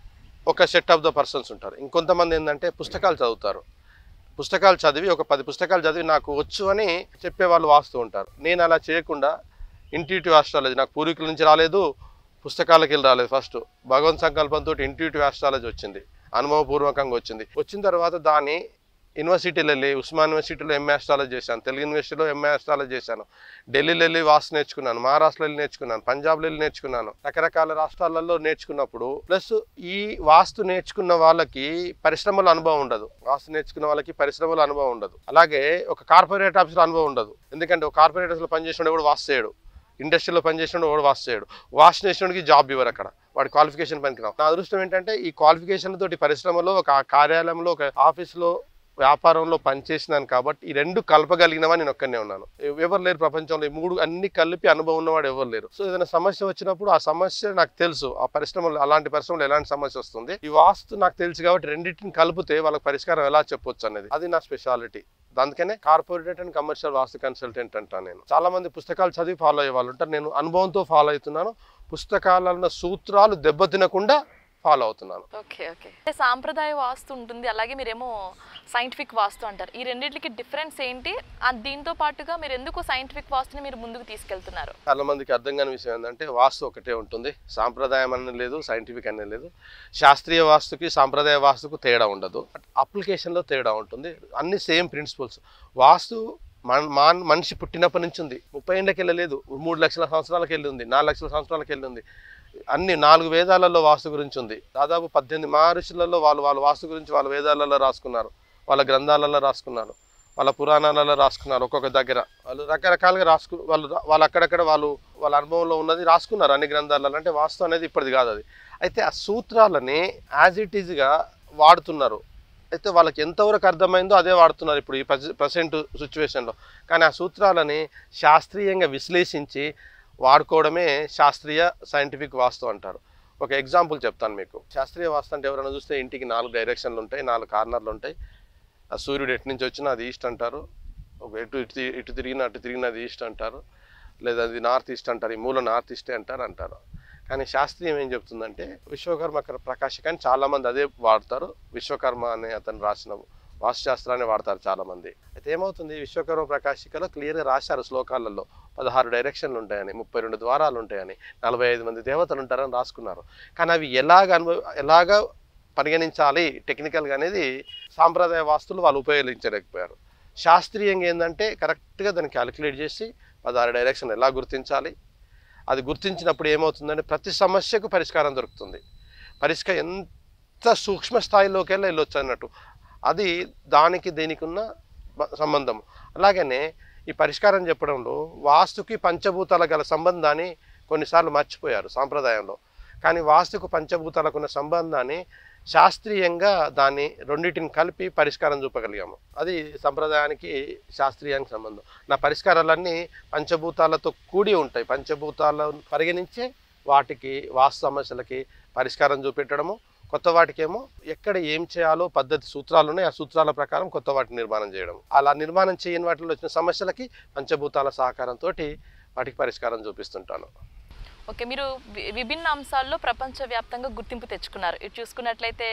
ఒక సెట్ ఆఫ్ ద పర్సన్స్ ఉంటారు ఇంకొంతమంది ఏంటంటే పుస్తకాలు చదువుతారు పుస్తకాలు చదివి ఒక పది పుస్తకాలు చదివి నాకు వచ్చు అని చెప్పే వాళ్ళు వాస్తూ ఉంటారు నేను అలా చేయకుండా ఇంట్యూటివ్ ఆస్ట్రాలజీ నాకు పూర్వీకుల నుంచి రాలేదు పుస్తకాలకు వెళ్ళి రాలేదు ఫస్ట్ భగవంత్ సంకల్పంతో ఇంట్యూటివ్ ఆస్ట్రాలజీ వచ్చింది అనుభవపూర్వకంగా వచ్చింది వచ్చిన తర్వాత దాన్ని యూనివర్సిటీలో వెళ్ళి ఉస్మాన్ యూనివర్సిటీలో ఎంఏ ఆస్ట్రాలజీ చేశాను తెలుగు యూనివర్సిటీలో ఎంఏ ఆస్ట్రాలజీ చేశాను ఢిల్లీలో వెళ్ళి వాస్తు నేర్చుకున్నాను మహారాష్ట్రలో వెళ్ళి నేర్చుకున్నాను పంజాబ్లో వెళ్ళి నేర్చుకున్నాను రకరకాల రాష్ట్రాలలో నేర్చుకున్నప్పుడు ప్లస్ ఈ వాస్తు నేర్చుకున్న వాళ్ళకి పరిశ్రమల అనుభవం ఉండదు వాస్తు నేర్చుకున్న వాళ్ళకి పరిశ్రమల అనుభవం ఉండదు అలాగే ఒక కార్పొరేట్ ఆఫీసులో అనుభవం ఉండదు ఎందుకంటే ఒక కార్పొరేట్ ఆఫీసులో పనిచేసిన కూడా వాస్తు చేయడు ఇండస్ట్రీలో పనిచేసినప్పుడు వాడు వాస్తు చేయడు వాష్ చేసినోడికి జాబ్ ఇవ్వరు అక్కడ వాడి క్వాలిఫికేషన్ పనికిరావు నా అదృష్టం ఏంటంటే ఈ క్వాలిఫికేషన్ తోటి పరిశ్రమలో ఒక కార్యాలయంలో ఒక ఆఫీస్లో వ్యాపారంలో పనిచేసినాను కాబట్టి ఈ రెండు కలపగలిగినవా నేను ఒక్కనే ఉన్నాను ఎవ- ఎవరు లేరు ప్రపంచంలో ఈ మూడు అన్ని కలిపి అనుభవం ఉన్నవాడు ఎవరు లేరు సో ఏదైనా సమస్య వచ్చినప్పుడు ఆ సమస్య నాకు తెలుసు ఆ పరిశ్రమలో అలాంటి పరిశ్రమలో ఎలాంటి సమస్య వస్తుంది ఈ వాస్తు నాకు తెలుసు కాబట్టి రెండింటిని కలిపితే వాళ్ళకి పరిష్కారం ఎలా చెప్పొచ్చు అనేది అది నా స్పెషాలిటీ అందుకనే corporate and commercial vastu consultant అంటాను నేను చాలా మంది పుస్తకాలు చదివి ఫాలో అయ్యే వాళ్ళు ఉంటారు నేను అనుభవంతో ఫాలో అవుతున్నాను పుస్తకాలలో ఉన్న సూత్రాలు దెబ్బతినకుండా ఫాలో అవుతున్నాను ఓకే ఓకే అంటే సాంప్రదాయ వాస్తు ఉంటుంది అలాగే మీరేమో సైంటిఫిక్ వాస్తు అంటారు ఈ రెండింటికి డిఫరెన్స్ ఏంటి ఆ దీంతో పాటుగా మీరు ఎందుకు సైంటిఫిక్ వాస్తుని మీరు ముందుకు తీసుకెళ్తున్నారు చాలా మందికి అర్థం కాని విషయం ఏంటంటే వాస్తు ఒకటే ఉంటుంది సాంప్రదాయం అనేది లేదు సైంటిఫిక్ అనేది లేదు శాస్త్రీయ వాస్తుకి సాంప్రదాయ వాస్తుకు తేడా ఉండదు అప్లికేషన్లో తేడా ఉంటుంది అన్ని సేమ్ ప్రిన్సిపల్స్ వాస్తు మన మాన్ మనిషి పుట్టినప్పటి నుంచి ఉంది ముప్పై ఏళ్ళకి వెళ్ళలేదు మూడు లక్షల సంవత్సరాలకు వెళ్ళి ఉంది నాలుగు లక్షల సంవత్సరాలకు వెళ్ళి ఉంది అన్ని నాలుగు వేదాలలో వాస్తు గురించి ఉంది దాదాపు పద్దెనిమిది మహర్షులలో వాళ్ళు వాళ్ళ వాస్తు గురించి వాళ్ళ వేదాలలో రాసుకున్నారు వాళ్ళ గ్రంథాలలో రాసుకున్నారు వాళ్ళ పురాణాలలో రాసుకున్నారు ఒక్కొక్క దగ్గర వాళ్ళు రకరకాలుగా రాసుకు వాళ్ళు రా- వాళ్ళు అక్కడక్కడ వాళ్ళు వాళ్ళ అనుభవంలో ఉన్నది రాసుకున్నారు అన్ని గ్రంథాలలో అంటే వాస్తు అనేది ఇప్పటిది కాదు అది అయితే ఆ సూత్రాలని యాజ్ ఇట్ ఈజ్గా వాడుతున్నారు అయితే వాళ్ళకి ఎంతవరకు అర్థమైందో అదే వాడుతున్నారు ఇప్పుడు ఈ ప్రజెంట్ సిచ్యువేషన్లో కానీ ఆ సూత్రాలని శాస్త్రీయంగా విశ్లేషించి వాడుకోవడమే శాస్త్రీయ సైంటిఫిక్ వాస్తు అంటారు ఒక ఎగ్జాంపుల్ చెప్తాను మీకు శాస్త్రీయ వాస్తు అంటే ఎవరైనా చూస్తే ఇంటికి నాలుగు డైరెక్షన్లు ఉంటాయి నాలుగు కార్నర్లు ఉంటాయి ఆ సూర్యుడు ఎటు నుంచి వచ్చినా అది ఈస్ట్ అంటారు ఒక ఎటు ఇటు తి- ఇటు తిరిగినా అటు తిరిగినా అది ఈస్ట్ అంటారు లేదా అది నార్త్ ఈస్ట్ అంటారు ఈ మూల నార్త్ ఈస్టే అంటారు అంటారు కానీ శాస్త్రీయం ఏం చెప్తుందంటే విశ్వకర్మ కర- ప్రకాశకాన్ని చాలామంది అదే వాడతారు విశ్వకర్మ అనే అతను రాసిన వాస్తుశాస్త్రాన్ని వాడతారు చాలామంది అయితే ఏమవుతుంది విశ్వకర్మ ప్రకాశికలో క్లియర్గా రాశారు శ్లోకాలలో పదహారు డైరెక్షన్లు ఉంటాయని ముప్పై రెండు ద్వారాలు ఉంటాయని నలభై ఐదు మంది దేవతలు ఉంటారని రాసుకున్నారు కానీ అవి ఎలాగ అనుభవ ఎలాగ పరిగణించాలి టెక్నికల్గా అనేది సాంప్రదాయ వాస్తులు వాళ్ళు ఉపయోగించలేకపోయారు శాస్త్రీయంగా ఏంటంటే కరెక్ట్గా దాన్ని క్యాలిక్యులేట్ చేసి పదహారు డైరెక్షన్ ఎలా గుర్తించాలి అది గుర్తించినప్పుడు ఏమవుతుందంటే ప్రతి సమస్యకు పరిష్కారం దొరుకుతుంది పరిష్కారం ఎంత సూక్ష్మ స్థాయిలోకి వెళ్ళి వెళ్ళొచ్చు అన్నట్టు అది దానికి దీనికి ఉన్న బ- సంబంధం అలాగనే ఈ పరిష్కారం చెప్పడంలో వాస్తుకి పంచభూతాల గల సంబంధాన్ని కొన్నిసార్లు మర్చిపోయారు సాంప్రదాయంలో కానీ వాస్తుకు పంచభూతాలకు ఉన్న సంబంధాన్ని శాస్త్రీయంగా దాన్ని రెండింటిని కలిపి పరిష్కారం చూపగలిగాము అది సంప్రదాయానికి శాస్త్రీయానికి సంబంధం నా పరిష్కారాలన్నీ పంచభూతాలతో కూడి ఉంటాయి పంచభూతాలను పరిగణించే వాటికి వాస్తు సమస్యలకి పరిష్కారం చూపెట్టడము కొత్త వాటికేమో ఎక్కడ ఏం చేయాలో పద్ధతి సూత్రాలు ఉన్నాయి ఆ సూత్రాల ప్రకారం కొత్త వాటిని నిర్మాణం చేయడం అలా నిర్మాణం చేయని వాటిలో వచ్చిన సమస్యలకి పంచభూతాల సహకారంతో వాటికి పరిష్కారం చూపిస్తుంటాను ఓకే మీరు వి- విభిన్న అంశాల్లో ప్రపంచవ్యాప్తంగా గుర్తింపు తెచ్చుకున్నారు ఇటు చూసుకున్నట్లయితే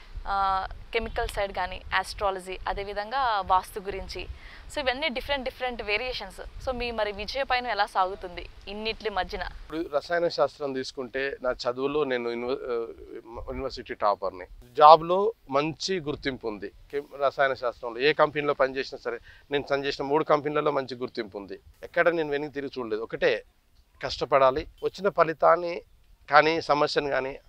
కెమికల్ సైడ్ కానీ ఆస్ట్రాలజీ అదేవిధంగా వాస్తు గురించి సో ఇవన్నీ డిఫరెంట్ డిఫరెంట్ వేరియేషన్స్ సో మీ మరి విజయ పైన ఎలా సాగుతుంది ఇన్నిట్లి మధ్యన ఇప్పుడు రసాయన శాస్త్రం తీసుకుంటే నా చదువులో నేను యూనివ- ఆ, యూనివర్సిటీ టాపర్ని జాబ్లో మంచి గుర్తింపు ఉంది కెమ్- రసాయన శాస్త్రంలో ఏ కంపెనీలో పనిచేసినా సరే నేను పనిచేసిన మూడు కంపెనీలలో మంచి గుర్తింపు ఉంది ఎక్కడ నేను వెనక్కి తిరిగి చూడలేదు ఒకటే కష్టపడాలి వచ్చిన ఫలితాన్ని కానీ సమస్యను కానీ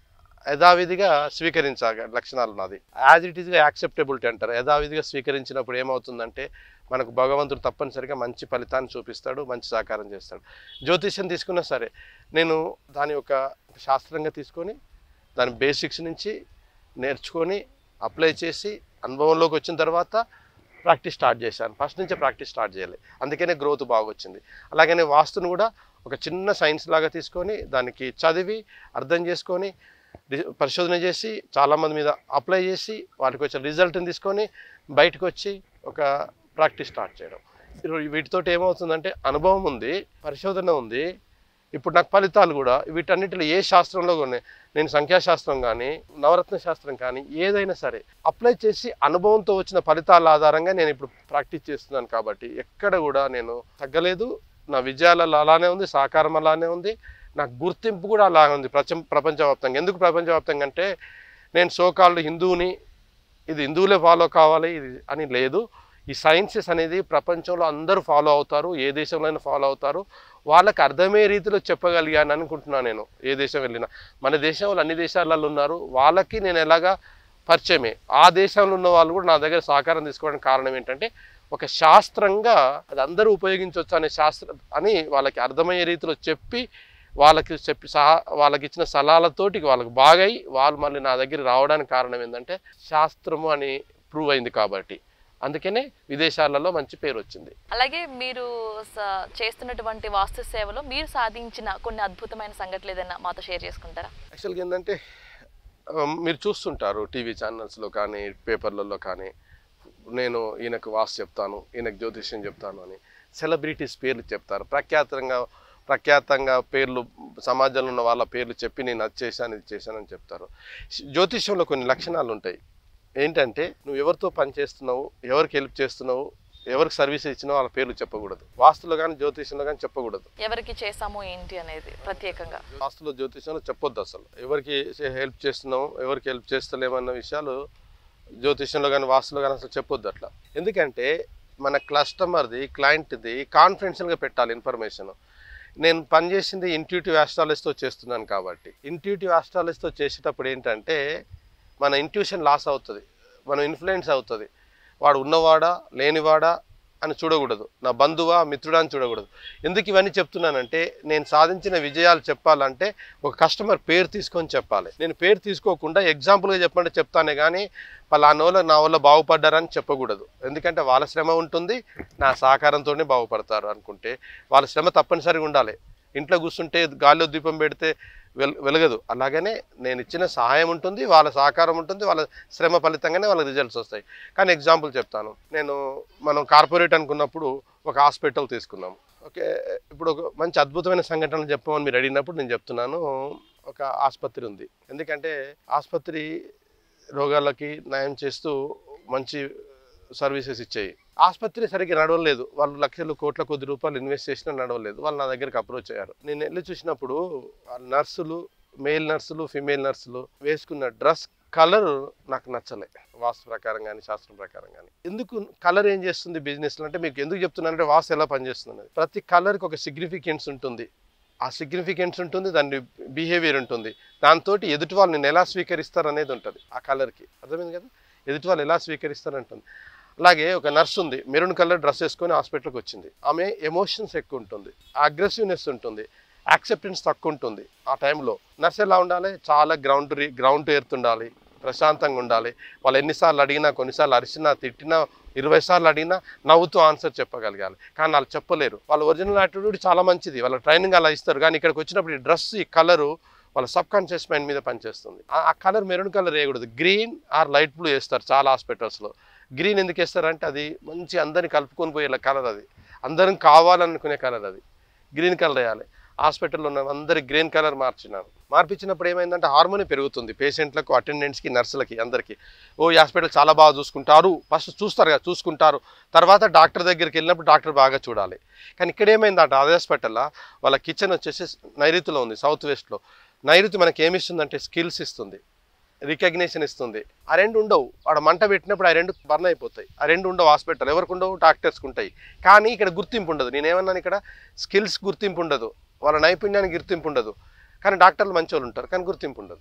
యథావిధిగా స్వీకరించాలి లక్షణాలు నాది యాజ్ ఇట్ ఈస్గా యాక్సెప్టబిలిటీ అంటారు యథావిధిగా స్వీకరించినప్పుడు ఏమవుతుందంటే మనకు భగవంతుడు తప్పనిసరిగా మంచి ఫలితాన్ని చూపిస్తాడు మంచి సహకారం చేస్తాడు జ్యోతిష్యం తీసుకున్నా సరే నేను దాని యొక్క శాస్త్రంగా తీసుకొని దాని బేసిక్స్ నుంచి నేర్చుకొని అప్లై చేసి అనుభవంలోకి వచ్చిన తర్వాత ప్రాక్టీస్ స్టార్ట్ చేశాను ఫస్ట్ నుంచే ప్రాక్టీస్ స్టార్ట్ చేయాలి అందుకనే గ్రోత్ బాగా వచ్చింది అలాగనే వాస్తును కూడా ఒక చిన్న సైన్స్ లాగా తీసుకొని దానికి చదివి అర్థం చేసుకొని రి- పరిశోధన చేసి చాలామంది మీద అప్లై చేసి వాటికి వచ్చిన రిజల్ట్ని తీసుకొని బయటకు వచ్చి ఒక ప్రాక్టీస్ స్టార్ట్ చేయడం ఇరు- వీటితోటి ఏమవుతుందంటే అనుభవం ఉంది పరిశోధన ఉంది ఇప్పుడు నాకు ఫలితాలు కూడా వీటన్నిటిలో ఏ శాస్త్రంలో కానీ నేను సంఖ్యాశాస్త్రం కానీ నవరత్న శాస్త్రం కానీ ఏదైనా సరే అప్లై చేసి అనుభవంతో వచ్చిన ఫలితాల ఆధారంగా నేను ఇప్పుడు ప్రాక్టీస్ చేస్తున్నాను కాబట్టి ఎక్కడ కూడా నేను తగ్గలేదు నా విజయాలలో అలానే ఉంది సహకారం అలానే ఉంది నాకు గుర్తింపు కూడా అలానే ఉంది ప్రపంచ ప్రపంచవ్యాప్తంగా ఎందుకు ప్రపంచవ్యాప్తంగా అంటే నేను సోకాళ్ళు హిందువుని ఇది హిందువులే ఫాలో కావాలి ఇది అని లేదు ఈ సైన్సెస్ అనేది ప్రపంచంలో అందరూ ఫాలో అవుతారు ఏ దేశంలో అయినా ఫాలో అవుతారు వాళ్ళకి అర్థమయ్యే రీతిలో చెప్పగలిగాను అనుకుంటున్నాను నేను ఏ దేశం వెళ్ళినా మన దేశంలో అన్ని దేశాలలో ఉన్నారు వాళ్ళకి నేను ఎలాగా పరిచయమే ఆ దేశంలో ఉన్న వాళ్ళు కూడా నా దగ్గర సహకారం తీసుకోవడానికి కారణం ఏంటంటే ఒక శాస్త్రంగా అది అందరూ ఉపయోగించవచ్చు అనే శాస్త్రం అని వాళ్ళకి అర్థమయ్యే రీతిలో చెప్పి వాళ్ళకి చెప్పి సహా వాళ్ళకి ఇచ్చిన సలహాలతోటి వాళ్ళకి బాగై వాళ్ళు మళ్ళీ నా దగ్గర రావడానికి కారణం ఏంటంటే శాస్త్రము అని ప్రూవ్ అయింది కాబట్టి అందుకనే విదేశాలలో మంచి పేరు వచ్చింది అలాగే మీరు స- చేస్తున్నటువంటి వాస్తు సేవలో మీరు సాధించిన కొన్ని అద్భుతమైన సంఘటనలు ఏదైనా మాతో షేర్ చేసుకుంటారా యాక్చువల్గా ఏంటంటే ఆ, మీరు చూస్తుంటారు టీవీ ఛానల్స్లో కానీ పేపర్లలో కానీ నేను ఈయనకు వాస్తు చెప్తాను ఈయనకు జ్యోతిష్యం చెప్తాను అని సెలబ్రిటీస్ పేర్లు చెప్తారు ప్రఖ్యాతంగా ప్రఖ్యాతంగా పేర్లు సమాజంలో ఉన్న వాళ్ళ పేర్లు చెప్పి నేను అది చేశాను ఇది చేశాను అని చెప్తారు జ్యోతిష్యంలో కొన్ని లక్షణాలు ఉంటాయి ఏంటంటే నువ్వు ఎవరితో పని చేస్తున్నావు ఎవరికి హెల్ప్ చేస్తున్నావు ఎవరికి సర్వీస్ ఇచ్చినావు వాళ్ళ పేర్లు చెప్పకూడదు వాస్తులో కానీ జ్యోతిష్యంలో కానీ చెప్పకూడదు ఎవరికి చేసాము ఏంటి అనేది ప్రత్యేకంగా వాస్తులో జ్యోతిష్యంలో చెప్పొద్దు అసలు ఎవరికి హెల్ప్ చేస్తున్నాము ఎవరికి హెల్ప్ చేస్తలేమన్న విషయాలు జ్యోతిష్యంలో కానీ వాస్తులో కానీ అసలు చెప్పొద్దు అట్లా ఎందుకంటే మన కస్టమర్ది క్లయింట్ది కాన్ఫిడెన్షియల్గా పెట్టాలి ఇన్ఫర్మేషన్ నేను పనిచేసింది ఇంట్యూటివ్ ఆస్ట్రాలజీతో చేస్తున్నాను కాబట్టి ఇంట్యూటివ్ ఆస్ట్రాలజీతో చేసేటప్పుడు ఏంటంటే మన ఇంట్యూషన్ లాస్ అవుతుంది మనం ఇన్ఫ్లుయెన్స్ అవుతుంది వాడు ఉన్నవాడా లేనివాడా అని చూడకూడదు నా బంధువా మిత్రుడా అని చూడకూడదు ఎందుకు ఇవన్నీ చెప్తున్నానంటే నేను సాధించిన విజయాలు చెప్పాలంటే ఒక కస్టమర్ పేరు తీసుకొని చెప్పాలి నేను పేరు తీసుకోకుండా ఎగ్జాంపుల్గా చెప్పమంటే చెప్తానే కానీ పలానా వాళ్ళ నా వల్ల బాగుపడ్డారని చెప్పకూడదు ఎందుకంటే వాళ్ళ శ్రమ ఉంటుంది నా సహకారంతోనే బాగుపడతారు అనుకుంటే వాళ్ళ శ్రమ తప్పనిసరిగా ఉండాలి ఇంట్లో కూర్చుంటే గాలిలో దీపం పెడితే వెల్ వెలగదు అలాగనే నేను ఇచ్చిన సహాయం ఉంటుంది వాళ్ళ సహకారం ఉంటుంది వాళ్ళ శ్రమ ఫలితంగానే వాళ్ళ రిజల్ట్స్ వస్తాయి కానీ ఎగ్జాంపుల్ చెప్తాను నేను మనం కార్పొరేట్ అనుకున్నప్పుడు ఒక హాస్పిటల్ తీసుకున్నాం ఓకే ఇప్పుడు ఒక మంచి అద్భుతమైన సంఘటనలు చెప్పమని మీరు అడిగినప్పుడు నేను చెప్తున్నాను ఒక ఆసుపత్రి ఉంది ఎందుకంటే ఆసుపత్రి రోగాలకి నయం చేస్తూ మంచి సర్వీసెస్ ఇచ్చాయి ఆసుపత్రి సరిగ్గా నడవలేదు వాళ్ళు లక్షలు కోట్ల కొద్ది రూపాయలు ఇన్వెస్ట్ చేసినా నడవలేదు వాళ్ళు నా దగ్గరికి అప్రోచ్ అయ్యారు నేను వెళ్ళి చూసినప్పుడు ఆ నర్సులు మేల్ నర్సులు ఫిమేల్ నర్సులు వేసుకున్న డ్రెస్ కలర్ నాకు నచ్చలే వాస్తు ప్రకారం కానీ శాస్త్రం ప్రకారం కానీ ఎందుకు కలర్ ఏం చేస్తుంది బిజినెస్లో అంటే మీకు ఎందుకు చెప్తున్నానంటే వాస్తు ఎలా పనిచేస్తుంది అనేది ప్రతి కలర్కి ఒక సిగ్నిఫికెన్స్ ఉంటుంది ఆ సిగ్నిఫికెన్స్ ఉంటుంది దాని బిహేవియర్ ఉంటుంది దాంతో ఎదుటి వాళ్ళు నేను ఎలా స్వీకరిస్తారు అనేది ఉంటుంది ఆ కలర్కి అర్థమైంది కదా ఎదుటి వాళ్ళు ఎలా స్వీకరిస్తారు అంటుంది అలాగే ఒక నర్స్ ఉంది మెరూన్ కలర్ డ్రెస్ వేసుకొని హాస్పిటల్కి వచ్చింది ఆమె ఎమోషన్స్ ఎక్కువ ఉంటుంది అగ్రెసివ్నెస్ ఉంటుంది యాక్సెప్టెన్స్ తక్కువ ఉంటుంది ఆ టైంలో నర్స్ ఎలా ఉండాలి చాలా గ్రౌండ్ గ్రౌండ్ ఎరుతుండాలి ప్రశాంతంగా ఉండాలి వాళ్ళు ఎన్నిసార్లు అడిగినా కొన్నిసార్లు అరిచినా తిట్టినా ఇరవై సార్లు అడిగినా నవ్వుతూ ఆన్సర్ చెప్పగలగాలి కానీ వాళ్ళు చెప్పలేరు వాళ్ళ ఒరిజినల్ యాటిట్యూడ్ చాలా మంచిది వాళ్ళ ట్రైనింగ్ అలా ఇస్తారు కానీ ఇక్కడికి వచ్చినప్పుడు ఈ డ్రెస్ ఈ కలరు వాళ్ళ సబ్ కాన్షియస్ మైండ్ మీద పనిచేస్తుంది ఆ- ఆ కలర్ మెరూన్ కలర్ వేయకూడదు గ్రీన్ ఆర్ లైట్ బ్లూ వేస్తారు చాలా హాస్పిటల్స్లో గ్రీన్ ఎందుకు వేస్తారంటే అది మంచి అందరిని కలుపుకొని పోయే కలర్ అది అందరం కావాలనుకునే కలర్ అది గ్రీన్ కలర్ వేయాలి హాస్పిటల్లో ఉన్న అందరి గ్రీన్ కలర్ మార్చినాను మార్పించినప్పుడు ఏమైందంటే హార్మోని పెరుగుతుంది పేషెంట్లకు అటెండెంట్స్కి నర్సులకి అందరికీ ఓ ఈ హాస్పిటల్ చాలా బాగా చూసుకుంటారు ఫస్ట్ చూస్తారు కదా చూసుకుంటారు తర్వాత డాక్టర్ దగ్గరికి వెళ్ళినప్పుడు డాక్టర్ బాగా చూడాలి కానీ ఇక్కడ ఏమైందంటే అదే హాస్పిటల్లో వాళ్ళ కిచెన్ వచ్చేసి నైరుతిలో ఉంది సౌత్ వెస్ట్లో నైరుతి మనకి ఏమి ఇస్తుందంటే స్కిల్స్ ఇస్తుంది రికగ్నిషన్ ఇస్తుంది ఆ రెండు ఉండవు ఆడ మంట పెట్టినప్పుడు ఆ రెండు బర్న్ అయిపోతాయి ఆ రెండు ఉండవు హాస్పిటల్ ఎవరికి ఉండవు డాక్టర్స్కి ఉంటాయి కానీ ఇక్కడ గుర్తింపు ఉండదు నేనేమన్నాను ఇక్కడ స్కిల్స్ గుర్తింపు ఉండదు వాళ్ళ నైపుణ్యానికి గుర్తింపు ఉండదు కానీ డాక్టర్లు మంచి వాళ్ళు ఉంటారు కానీ గుర్తింపు ఉండదు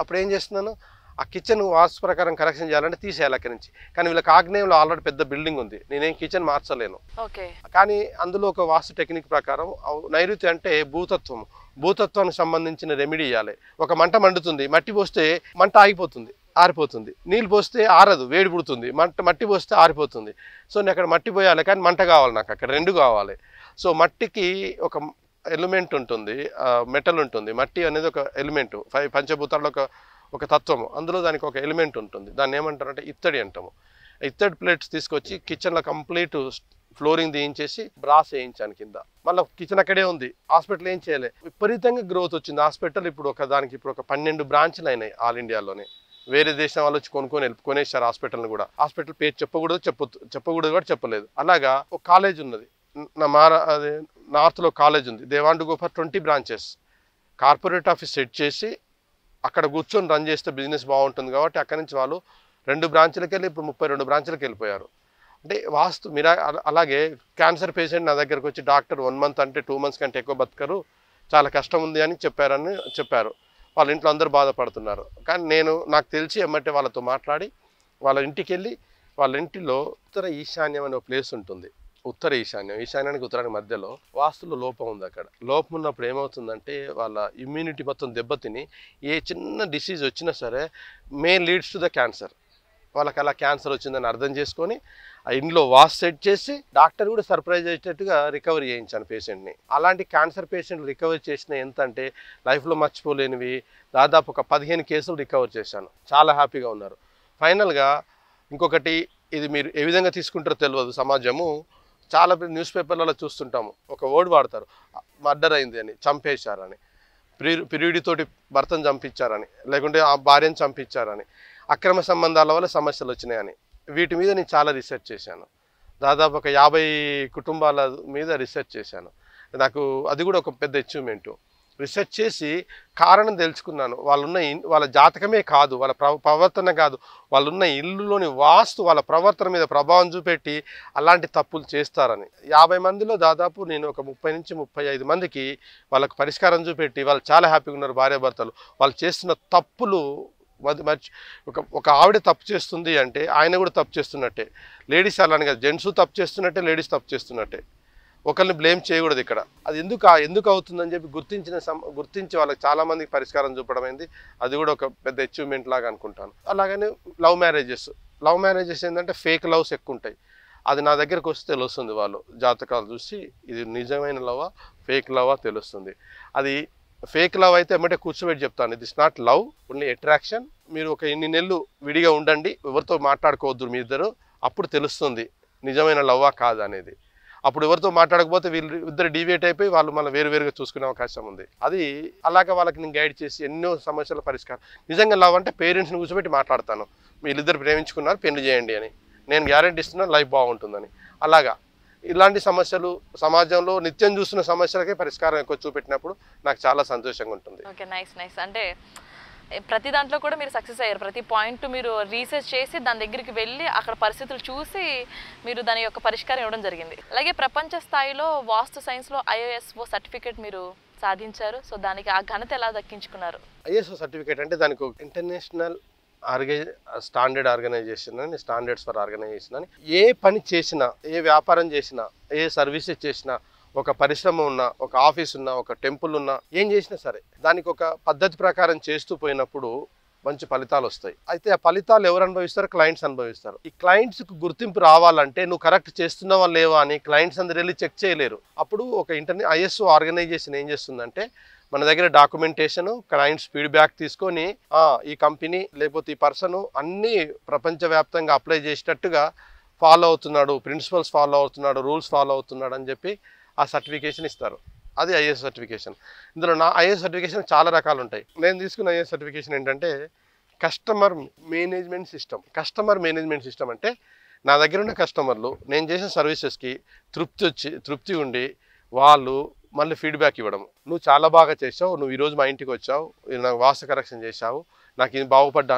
అప్పుడు ఏం చేస్తున్నాను ఆ కిచెన్ వాస్తు ప్రకారం కరెక్షన్ చేయాలంటే తీసేయాలి అక్కడి నుంచి కానీ వీళ్ళకి ఆగ్నేయంలో ఆల్రెడీ పెద్ద బిల్డింగ్ ఉంది నేనేం కిచెన్ మార్చలేను ఓకే కానీ అందులో ఒక వాస్తు టెక్నిక్ ప్రకారం అవ్- నైరుతి అంటే భూతత్వం భూతత్వానికి సంబంధించిన రెమెడీ ఇవ్వాలి ఒక మంట మండుతుంది మట్టి పోస్తే మంట ఆగిపోతుంది ఆరిపోతుంది నీళ్ళు పోస్తే ఆరదు వేడి పుడుతుంది మంట మట్టి పోస్తే ఆరిపోతుంది సో నేను అక్కడ మట్టి పోయాలి కానీ మంట కావాలి నాకు అక్కడ రెండు కావాలి సో మట్టికి ఒక ఎలిమెంట్ ఉంటుంది మెటల్ ఉంటుంది మట్టి అనేది ఒక ఎలిమెంట్ ఫైవ్ పంచభూతాల్లో ఒక ఒక తత్వము అందులో దానికి ఒక ఎలిమెంట్ ఉంటుంది దాన్ని ఏమంటారంటే ఇత్తడి అంటాము ఇత్తడి ప్లేట్స్ తీసుకొచ్చి కిచెన్లో కంప్లీట్ ఫ్లోరింగ్ తీయించేసి బ్రాస్ వేయించాను కింద మళ్ళీ కిచెన్ అక్కడే ఉంది హాస్పిటల్ ఏం చేయలే విపరీతంగా గ్రోత్ వచ్చింది హాస్పిటల్ ఇప్పుడు ఒక దానికి ఇప్పుడు ఒక పన్నెండు బ్రాంచ్లు అయినాయి ఆల్ ఇండియాలోనే వేరే దేశం వాళ్ళు వచ్చి కొనుక్కొని వెళ్ళి కొనేసారు హాస్పిటల్ని కూడా హాస్పిటల్ పేరు చెప్పకూడదు చెప్పొద్దు చెప్పకూడదు కూడా చెప్పలేదు అలాగా ఒక కాలేజ్ ఉన్నది నా మార అదే నార్త్లో కాలేజ్ ఉంది they want go for twenty branches corporate office set చేసి అక్కడ కూర్చొని రన్ చేస్తే బిజినెస్ బాగుంటుంది కాబట్టి అక్కడి నుంచి వాళ్ళు రెండు బ్రాంచ్లకి వెళ్ళి ఇప్పుడు ముప్పై రెండు బ్రాంచ్లకి వెళ్ళిపోయారు అంటే వాస్తు మీరా అల- అలాగే క్యాన్సర్ పేషెంట్ నా దగ్గరకు వచ్చి డాక్టర్ వన్ మంత్ అంటే టూ మంత్స్ కంటే ఎక్కువ బతకరు చాలా కష్టం ఉంది అని చెప్పారని చెప్పారు వాళ్ళ ఇంట్లో అందరూ బాధపడుతున్నారు కానీ నేను నాకు తెలిసి ఎమ్మటే వాళ్ళతో మాట్లాడి వాళ్ళ ఇంటికి వెళ్ళి వాళ్ళ ఇంటిలో ఉత్తర ఈశాన్యం అనే ఒక ప్లేస్ ఉంటుంది ఉత్తర ఈశాన్యం ఈశాన్యానికి ఉత్తరానికి మధ్యలో వాస్తులో లోపం ఉంది అక్కడ లోపం ఉన్నప్పుడు ఏమవుతుందంటే వాళ్ళ ఇమ్యూనిటీ మొత్తం దెబ్బతిని ఏ చిన్న డిసీజ్ వచ్చినా సరే may leads to the cancer వాళ్ళకి అలా క్యాన్సర్ వచ్చిందని అర్థం చేసుకొని ఆ ఇంట్లో వాస్ సెట్ చేసి డాక్టర్ కూడా సర్ప్రైజ్ అయ్యేటట్టుగా రికవరీ చేయించాను పేషెంట్ని అలాంటి క్యాన్సర్ పేషెంట్ రికవరీ చేసిన ఎంత అంటే లైఫ్లో మర్చిపోలేనివి దాదాపు ఒక పదిహేను కేసులు రికవర్ చేశాను చాలా హ్యాపీగా ఉన్నారు ఫైనల్గా ఇంకొకటి ఇది మీరు ఏ విధంగా తీసుకుంటారో తెలియదు సమాజము చాలా న్యూస్ పేపర్లలో చూస్తుంటాము ఒక వర్డ్ వాడతారు మర్డర్ అయింది అని చంపేశారని పిరి పిరియుడితోటి భర్తను చంపించారని లేకుంటే ఆ భార్యను చంపించారని అక్రమ సంబంధాల వల్ల సమస్యలు వచ్చినాయని వీటి మీద నేను చాలా రీసెర్చ్ చేశాను దాదాపు ఒక యాభై కుటుంబాల మీద రీసెర్చ్ చేశాను నాకు అది కూడా ఒక పెద్ద అచీవ్మెంట్ రీసెర్చ్ చేసి కారణం తెలుసుకున్నాను వాళ్ళున్న ఇన్- వాళ్ళ జాతకమే కాదు వాళ్ళ ప్రవ ప్రవర్తన కాదు వాళ్ళున్న ఇల్లులోని వాస్తు వాళ్ళ ప్రవర్తన మీద ప్రభావం చూపెట్టి అలాంటి తప్పులు చేస్తారని యాభై మందిలో దాదాపు నేను ఒక ముప్పై నుంచి ముప్పై ఐదు మందికి వాళ్ళకు పరిష్కారం చూపెట్టి వాళ్ళు చాలా హ్యాపీగా ఉన్నారు భార్యాభర్తలు వాళ్ళు చేస్తున్న తప్పులు మధ్య మర్చి ఒక ఒక ఆవిడ తప్పు చేస్తుంది అంటే ఆయన కూడా తప్పు చేస్తున్నట్టే లేడీస్ అలానే కదా జెంట్స్ తప్పు చేస్తున్నట్టే లేడీస్ తప్పు చేస్తున్నట్టే ఒకరిని బ్లేమ్ చేయకూడదు ఇక్కడ అది ఎందుకు ఆ- ఎందుకు అవుతుందని చెప్పి గుర్తించిన సమ గుర్తించి వాళ్ళకి చాలా మందికి పరిష్కారం చూపడం అయింది అది కూడా ఒక పెద్ద అచీవ్మెంట్ లాగా అనుకుంటాను అలాగనే లవ్ మ్యారేజెస్ లవ్ మ్యారేజెస్ ఏంటంటే ఫేక్ లవ్స్ ఎక్కువ ఉంటాయి అది నా దగ్గరకు వస్తే తెలుస్తుంది వాళ్ళు జాతకాలు చూసి ఇది నిజమైన లవా ఫేక్ లవా తెలుస్తుంది అది ఫేక్ లవ్ అయితే ఎమ్మటే కూర్చోబెట్టి చెప్తాను ఇది is not love only attraction మీరు ఒక ఇన్ని నెలలు విడిగా ఉండండి ఎవరితో మాట్లాడుకోవద్దు మీ ఇద్దరు అప్పుడు తెలుస్తుంది నిజమైన లవ్వా కాదు అనేది అప్పుడు ఎవరితో మాట్లాడకపోతే వీళ్ళు ఇద్దరు డివేట్ అయిపోయి వాళ్ళు మళ్ళీ వేరు వేరుగా చూసుకునే అవకాశం ఉంది అది అలాగే వాళ్ళకి నేను గైడ్ చేసి ఎన్నో సమస్యల పరిష్కారం నిజంగా లవ్ అంటే పేరెంట్స్ని కూర్చోబెట్టి మాట్లాడతాను వీళ్ళిద్దరు ప్రేమించుకున్నారు పెళ్లి చేయండి అని నేను గ్యారెంటీ ఇస్తున్నాను లైఫ్ బాగుంటుందని అలాగా ఇలాంటి సమస్యలు సమాజంలో నిత్యం చూస్తున్న సమస్యలకే పరిష్కారం ఎక్కువ చూపెట్టినప్పుడు నాకు చాలా సంతోషంగా ఉంటుంది ఓకే నైస్ నైస్ అంటే ఏ, ప్రతి దాంట్లో కూడా మీరు సక్సెస్ అయ్యారు ప్రతి పాయింట్ మీరు రీసెర్చ్ చేసి దాని దగ్గరికి వెళ్ళి అక్కడ పరిస్థితులు చూసి మీరు దాని యొక్క పరిష్కారం ఇవ్వడం జరిగింది అలాగే ప్రపంచ స్థాయిలో వాస్తు సైన్స్లో ఐఓఎస్ఓ సర్టిఫికేట్ మీరు సాధించారు సో దానికి ఆ ఘనత ఎలా దక్కించుకున్నారు ఐఎస్ఓ సర్టిఫికేట్ అంటే దానికి ఒక ఇంటర్నేషనల్ ఆర్గై స్టాండర్డ్ ఆర్గనైజేషన్ అని స్టాండర్డ్స్ ఫర్ ఆర్గనైజేషన్ అని ఏ పని చేసినా ఏ వ్యాపారం చేసినా ఏ సర్వీసెస్ చేసినా ఒక పరిశ్రమ ఉన్నా ఒక ఆఫీస్ ఉన్నా ఒక టెంపుల్ ఉన్నా ఏం చేసినా సరే దానికి ఒక పద్ధతి ప్రకారం చేస్తూ పోయినప్పుడు మంచి ఫలితాలు వస్తాయి అయితే ఆ ఫలితాలు ఎవరు అనుభవిస్తారు క్లయింట్స్ అనుభవిస్తారు ఈ క్లయింట్స్కి గుర్తింపు రావాలంటే నువ్వు కరెక్ట్ చేస్తున్నావా లేవా అని క్లయింట్స్ అందరు వెళ్ళి చెక్ చేయలేరు అప్పుడు ఒక ఇంటర్నెట్ ఐఎస్ఓ ఆర్గనైజేషన్ ఏం చేస్తుందంటే మన దగ్గర డాక్యుమెంటేషన్ క్లయింట్స్ ఫీడ్బ్యాక్ తీసుకొని "ఆ, ఈ కంపెనీ లేకపోతే ఈ పర్సన్ అన్నీ ప్రపంచవ్యాప్తంగా అప్లై చేసేటట్టుగా ఫాలో అవుతున్నాడు ప్రిన్సిపల్స్ ఫాలో అవుతున్నాడు రూల్స్ ఫాలో అవుతున్నాడు అని చెప్పి ఆ సర్టిఫికేషన్ ఇస్తారు అది ఐఏఎస్ సర్టిఫికేషన్ ఇందులో నా ఐఏఎస్ సర్టిఫికేషన్ చాలా రకాలు ఉంటాయి నేను తీసుకున్న ఐఏఎస్ సర్టిఫికేషన్ ఏంటంటే customer management system customer management system అంటే నా దగ్గర ఉన్న కస్టమర్లు నేను చేసిన సర్వీసెస్కి తృప్తి వచ్చి తృప్తి ఉండి వాళ్ళు మళ్ళీ ఫీడ్బ్యాక్ ఇవ్వడం నువ్వు చాలా బాగా చేసావు నువ్వు ఈరోజు మా ఇంటికి వచ్చావు ఇది నాకు వాస్తు కరెక్షన్ చేశావు నాకు ఇది బాగుపడ్డాను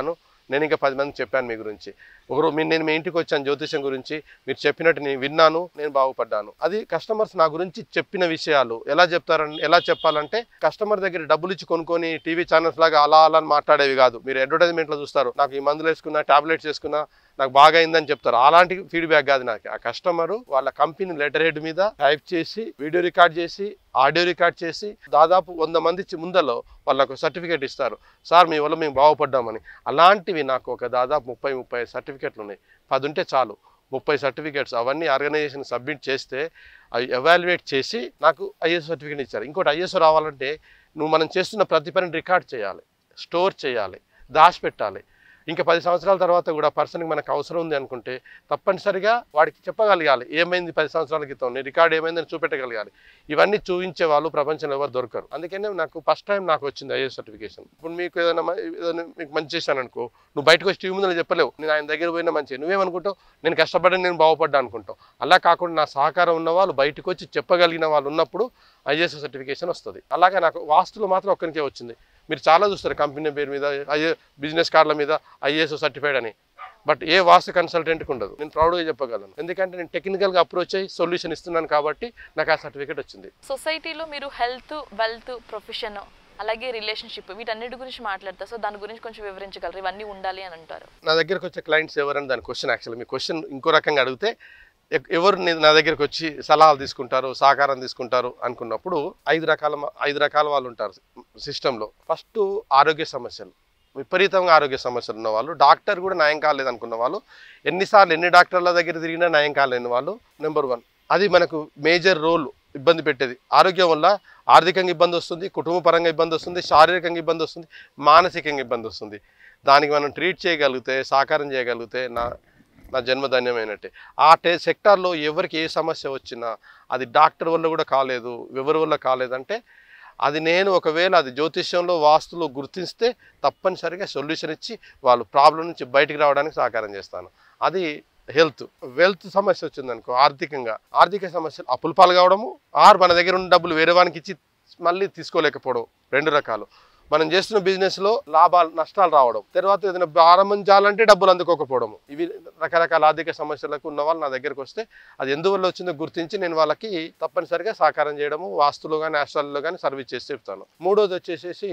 నేను ఇంకా పది మందికి చెప్పాను మీ గురించి ఒకరు మీ నేను మీ ఇంటికి వచ్చాను జ్యోతిషం గురించి మీరు చెప్పినట్టు నేను విన్నాను నేను బాగుపడ్డాను అది కస్టమర్స్ నా గురించి చెప్పిన విషయాలు ఎలా చెప్తారని ఎలా చెప్పాలంటే కస్టమర్ దగ్గర డబ్బులు ఇచ్చి కొనుక్కొని టీవీ ఛానల్స్ లాగా అలా అలా అని మాట్లాడేవి కాదు మీరు అడ్వర్టైజ్మెంట్లో చూస్తారు నాకు ఈ మందులు వేసుకున్నా టాబ్లెట్స్ వేసుకున్నా నాకు బాగా అయిందని చెప్తారు అలాంటి ఫీడ్బ్యాక్ కాదు నాకు ఆ కస్టమర్ వాళ్ళ కంపెనీ లెటర్ హెడ్ మీద టైప్ చేసి వీడియో రికార్డ్ చేసి ఆడియో రికార్డ్ చేసి దాదాపు వంద మంది చి- ముందలో వాళ్ళకు సర్టిఫికేట్ ఇస్తారు సార్ మీ వల్ల మేము బాగుపడ్డామని అలాంటివి నాకు ఒక దాదాపు ముప్పై ముప్పై సర్టిఫికేట్లు ఉన్నాయి పది ఉంటే చాలు ముప్పై సర్టిఫికేట్స్ అవన్నీ ఆర్గనైజేషన్ సబ్మిట్ చేస్తే అవి ఎవాల్యుయేట్ చేసి నాకు ఐఎస్ సర్టిఫికేట్ ఇచ్చారు ఇంకోటి ఐఎస్ రావాలంటే నువ్వు మనం చేస్తున్న ప్రతి పనిని రికార్డ్ చేయాలి స్టోర్ చేయాలి దాచిపెట్టాలి ఇంకా పది సంవత్సరాల తర్వాత కూడా పర్సన్కి మనకు అవసరం ఉంది అనుకుంటే తప్పనిసరిగా వాడికి చెప్పగలగాలి ఏమైంది పది సంవత్సరాల క్రితం నీ రికార్డ్ ఏమైందని చూపెట్టగలగాలి ఇవన్నీ చూపించే వాళ్ళు ప్రపంచంలో ఎవరు దొరకరు అందుకనే నాకు ఫస్ట్ టైం నాకు వచ్చింది ఐఏఎస్ సర్టిఫికేషన్ ఇప్పుడు మీకు ఏదైనా మ- ఏదైనా మీకు మంచి చేశాను అనుకో నువ్వు బయటకు వచ్చి టీవీ ముందు చెప్పలేవు నేను ఆయన దగ్గర పోయినా మంచి నువ్వేమనుకుంటావు నేను కష్టపడి నేను బాగుపడ్డా అనుకుంటావు అలా కాకుండా నా సహకారం ఉన్న వాళ్ళు బయటకు వచ్చి చెప్పగలిగిన వాళ్ళు ఉన్నప్పుడు ఐఏఎస్ సర్టిఫికేషన్ వస్తుంది అలాగే నాకు వాస్తులు మాత్రం ఒక్కరికే వచ్చింది మీరు చాలా చూస్తారు కంపెనీ పేరు మీద ఐఏ బిజినెస్ కార్డుల మీద ఐఏఎస్ సర్టిఫైడ్ అని బట్ ఏ వాస్తు కన్సల్టెంట్కి ఉండదు నేను ప్రౌడ్గా చెప్పగలను ఎందుకంటే నేను టెక్నికల్గా అప్రోచ్ అయ్యి సొల్యూషన్ ఇస్తున్నాను కాబట్టి నాకు ఆ సర్టిఫికేట్ వచ్చింది సొసైటీలో మీరు హెల్త్ వెల్త్ ప్రొఫెషన్ అలాగే రిలేషన్షిప్ వీటన్నిటి గురించి మాట్లాడతారు సో దాని గురించి కొంచెం వివరించగలరు ఇవన్నీ ఉండాలి అని అంటారు నా దగ్గరకు వచ్చే క్లయింట్స్ ఎవరని దాని క్వశ్చన్ యాక్చువల్లీ మీ క్వశ్చన్ ఇంకో రకంగా అడిగితే ఎక్- ఎవరు నీ- నా దగ్గరకు వచ్చి సలహాలు తీసుకుంటారు సహకారం తీసుకుంటారు అనుకున్నప్పుడు ఐదు రకాల మ- ఐదు రకాల వాళ్ళు ఉంటారు సిస్టంలో ఫస్ట్ ఆరోగ్య సమస్యలు విపరీతంగా ఆరోగ్య సమస్యలు ఉన్న వాళ్ళు డాక్టర్ కూడా నయం కాలేదు అనుకున్న వాళ్ళు ఎన్నిసార్లు ఎన్ని డాక్టర్ల దగ్గర తిరిగినా నయం కాలేని వాళ్ళు నెంబర్ వన్ అది మనకు మేజర్ రోల్ ఇబ్బంది పెట్టేది ఆరోగ్యం వల్ల ఆర్థికంగా ఇబ్బంది వస్తుంది కుటుంబ పరంగా ఇబ్బంది వస్తుంది శారీరకంగా ఇబ్బంది వస్తుంది మానసికంగా ఇబ్బంది వస్తుంది దానికి మనం ట్రీట్ చేయగలిగితే సాకారం చేయగలిగితే నా నా జన్మధన్యమైనట్టే ఆ టే సెక్టార్లో ఎవరికి ఏ సమస్య వచ్చినా అది డాక్టర్ వల్ల కూడా కాలేదు ఎవరి వల్ల కాలేదంటే అది నేను ఒకవేళ అది జ్యోతిష్యంలో వాస్తులో గుర్తిస్తే తప్పనిసరిగా సొల్యూషన్ ఇచ్చి వాళ్ళు ప్రాబ్లం నుంచి బయటికి రావడానికి సహకారం చేస్తాను అది హెల్త్ వెల్త్ సమస్య వచ్చిందనుకో ఆర్థికంగా ఆర్థిక సమస్యలు అప్పులు పాలు కావడము ఆర్ మన దగ్గర ఉన్న డబ్బులు వేరే వానికి ఇచ్చి మళ్ళీ తీసుకోలేకపోవడం రెండు రకాలు మనం చేస్తున్న బిజినెస్లో లాభాలు నష్టాలు రావడం తర్వాత ఏదైనా ప్రారంభించాలంటే డబ్బులు అందుకోకపోవడం ఇవి రకరకాల ఆర్థిక సమస్యలకు ఉన్న వాళ్ళు నా దగ్గరకు వస్తే అది ఎందువల్ల వచ్చిందో గుర్తించి నేను వాళ్ళకి తప్పనిసరిగా సహకారం చేయడము వాస్తులో కానీ ఆస్ట్రాలలో కానీ సర్వీస్ చేసి చెప్తాను మూడోది వచ్చేసేసి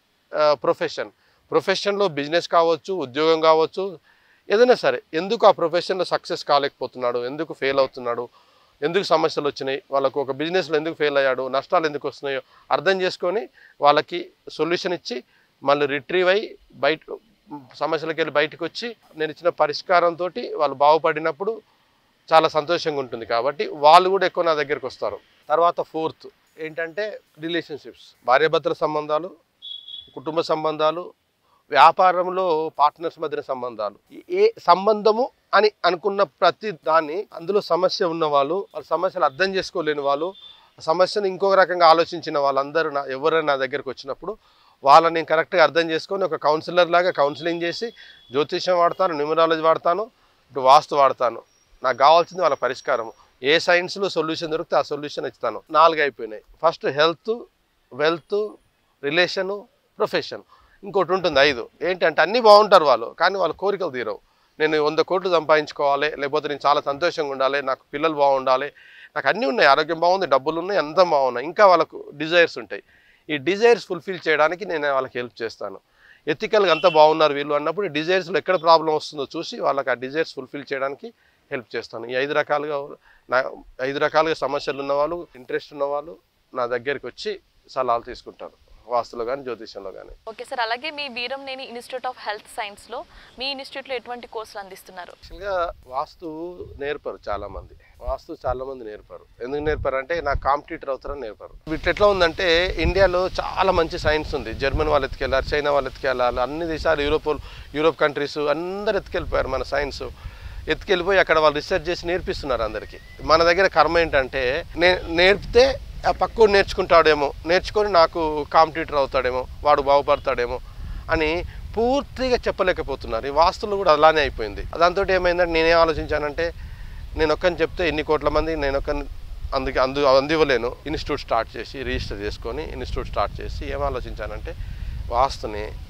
ప్రొఫెషన్ ప్రొఫెషన్లో బిజినెస్ కావచ్చు ఉద్యోగం కావచ్చు ఏదైనా సరే ఎందుకు ఆ ప్రొఫెషన్లో సక్సెస్ కాలేకపోతున్నాడు ఎందుకు ఫెయిల్ అవుతున్నాడు ఎందుకు సమస్యలు వచ్చినాయి వాళ్ళకు ఒక బిజినెస్లో ఎందుకు ఫెయిల్ అయ్యాడు నష్టాలు ఎందుకు వస్తున్నాయో అర్థం చేసుకొని వాళ్ళకి సొల్యూషన్ ఇచ్చి మళ్ళీ రిట్రీవ్ అయ్యి బయట సమస్యలకి వెళ్ళి బయటకు వచ్చి నేను ఇచ్చిన పరిష్కారంతో వాళ్ళు బాగుపడినప్పుడు చాలా సంతోషంగా ఉంటుంది కాబట్టి వాళ్ళు కూడా ఎక్కువ నా దగ్గరికి వస్తారు తర్వాత ఫోర్త్ ఏంటంటే రిలేషన్షిప్స్ భార్యాభర్తల సంబంధాలు కుటుంబ సంబంధాలు వ్యాపారంలో పార్ట్నర్స్ మధ్య సంబంధాలు ఈ- ఏ సంబంధము అని అనుకున్న ప్రతి దాన్ని అందులో సమస్య ఉన్న వాళ్ళు వాళ్ళ సమస్యలు అర్థం చేసుకోలేని వాళ్ళు ఆ సమస్యను ఇంకొక రకంగా ఆలోచించిన వాళ్ళందరూ నా ఎవరైనా నా దగ్గరకు వచ్చినప్పుడు వాళ్ళని నేను కరెక్ట్గా అర్థం చేసుకొని ఒక కౌన్సిలర్ లాగా కౌన్సిలింగ్ చేసి జ్యోతిష్యం వాడతాను న్యూమరాలజీ వాడతాను ఇటు వాస్తు వాడతాను నాకు కావాల్సింది వాళ్ళ పరిష్కారం ఏ సైన్స్లో సొల్యూషన్ దొరికితే ఆ సొల్యూషన్ ఇస్తాను నాలుగు అయిపోయినాయి first health wealth relation profession ఇంకోటి ఉంటుంది ఐదు ఏంటంటే అన్నీ బాగుంటారు వాళ్ళు కానీ వాళ్ళ కోరికలు తీరవు నేను వంద కోట్లు సంపాదించుకోవాలి లేకపోతే నేను చాలా సంతోషంగా ఉండాలి నాకు పిల్లలు బాగుండాలి నాకు అన్నీ ఉన్నాయి ఆరోగ్యం బాగుంది డబ్బులు ఉన్నాయి అంతా బాగున్నాయి ఇంకా వాళ్ళకు డిజైర్స్ ఉంటాయి ఈ డిజైర్స్ ఫుల్ఫిల్ చేయడానికి నేను వాళ్ళకి హెల్ప్ చేస్తాను ఎథికల్గా అంతా బాగున్నారు వీళ్ళు అన్నప్పుడు డిజైర్స్లో ఎక్కడ ప్రాబ్లం వస్తుందో చూసి వాళ్ళకి ఆ డిజైర్స్ ఫుల్ఫిల్ చేయడానికి హెల్ప్ చేస్తాను ఈ ఐదు రకాలుగా నా ఐదు రకాలుగా సమస్యలు ఉన్నవాళ్ళు ఇంట్రెస్ట్ ఉన్నవాళ్ళు నా దగ్గరికి వచ్చి సలహాలు తీసుకుంటారు వాస్తులో కానీ జ్యోతిష్యంలో కానీ ఓకే సార్ అలాగే మీ వీరంనేని ఇన్స్టిట్యూట్ ఆఫ్ హెల్త్ సైన్స్లో మీ ఇన్స్టిట్యూట్లో ఎటువంటి కోర్సులు అందిస్తున్నారు యాక్చువల్గా వాస్తు నేర్పరు చాలా మంది వాస్తు చాలా మంది నేర్పరు ఎందుకు నేర్పరు అంటే నాకు కాంపిటీటర్ అవుతారని నేర్పరు వీటి ఎట్లా ఉందంటే ఇండియాలో చాలా మంచి సైన్స్ ఉంది జర్మన్ వాళ్ళు ఎత్తుకెళ్ళారు చైనా వాళ్ళు ఎత్తుకెళ్ళాలి అన్ని దేశాలు యూరోప్ యూరోప్ కంట్రీస్ అందరు ఎత్తుకెళ్ళిపోయారు మన సైన్స్ ఎత్తుకెళ్ళిపోయి అక్కడ వాళ్ళు రీసెర్చ్ చేసి నేర్పిస్తున్నారు అందరికీ మన దగ్గర కర్మ ఏంటంటే నే నేర్పితే ఆ పక్కోడు నేర్చుకుంటాడేమో నేర్చుకొని నాకు కాంపిటీటర్ అవుతాడేమో వాడు బాగుపడతాడేమో అని పూర్తిగా చెప్పలేకపోతున్నారు ఈ వాస్తులు కూడా అలానే అయిపోయింది దాంతో ఏమైందంటే నేనేం ఆలోచించానంటే నేను ఒక్కని చెప్తే ఎన్ని కోట్ల మంది నేను ఒక్కని అందుకే అందు అందివ్వలేను ఇన్స్టిట్యూట్ స్టార్ట్ చేసి రిజిస్టర్ చేసుకొని ఇన్స్టిట్యూట్ స్టార్ట్ చేసి ఏం ఆలోచించానంటే వాస్తుని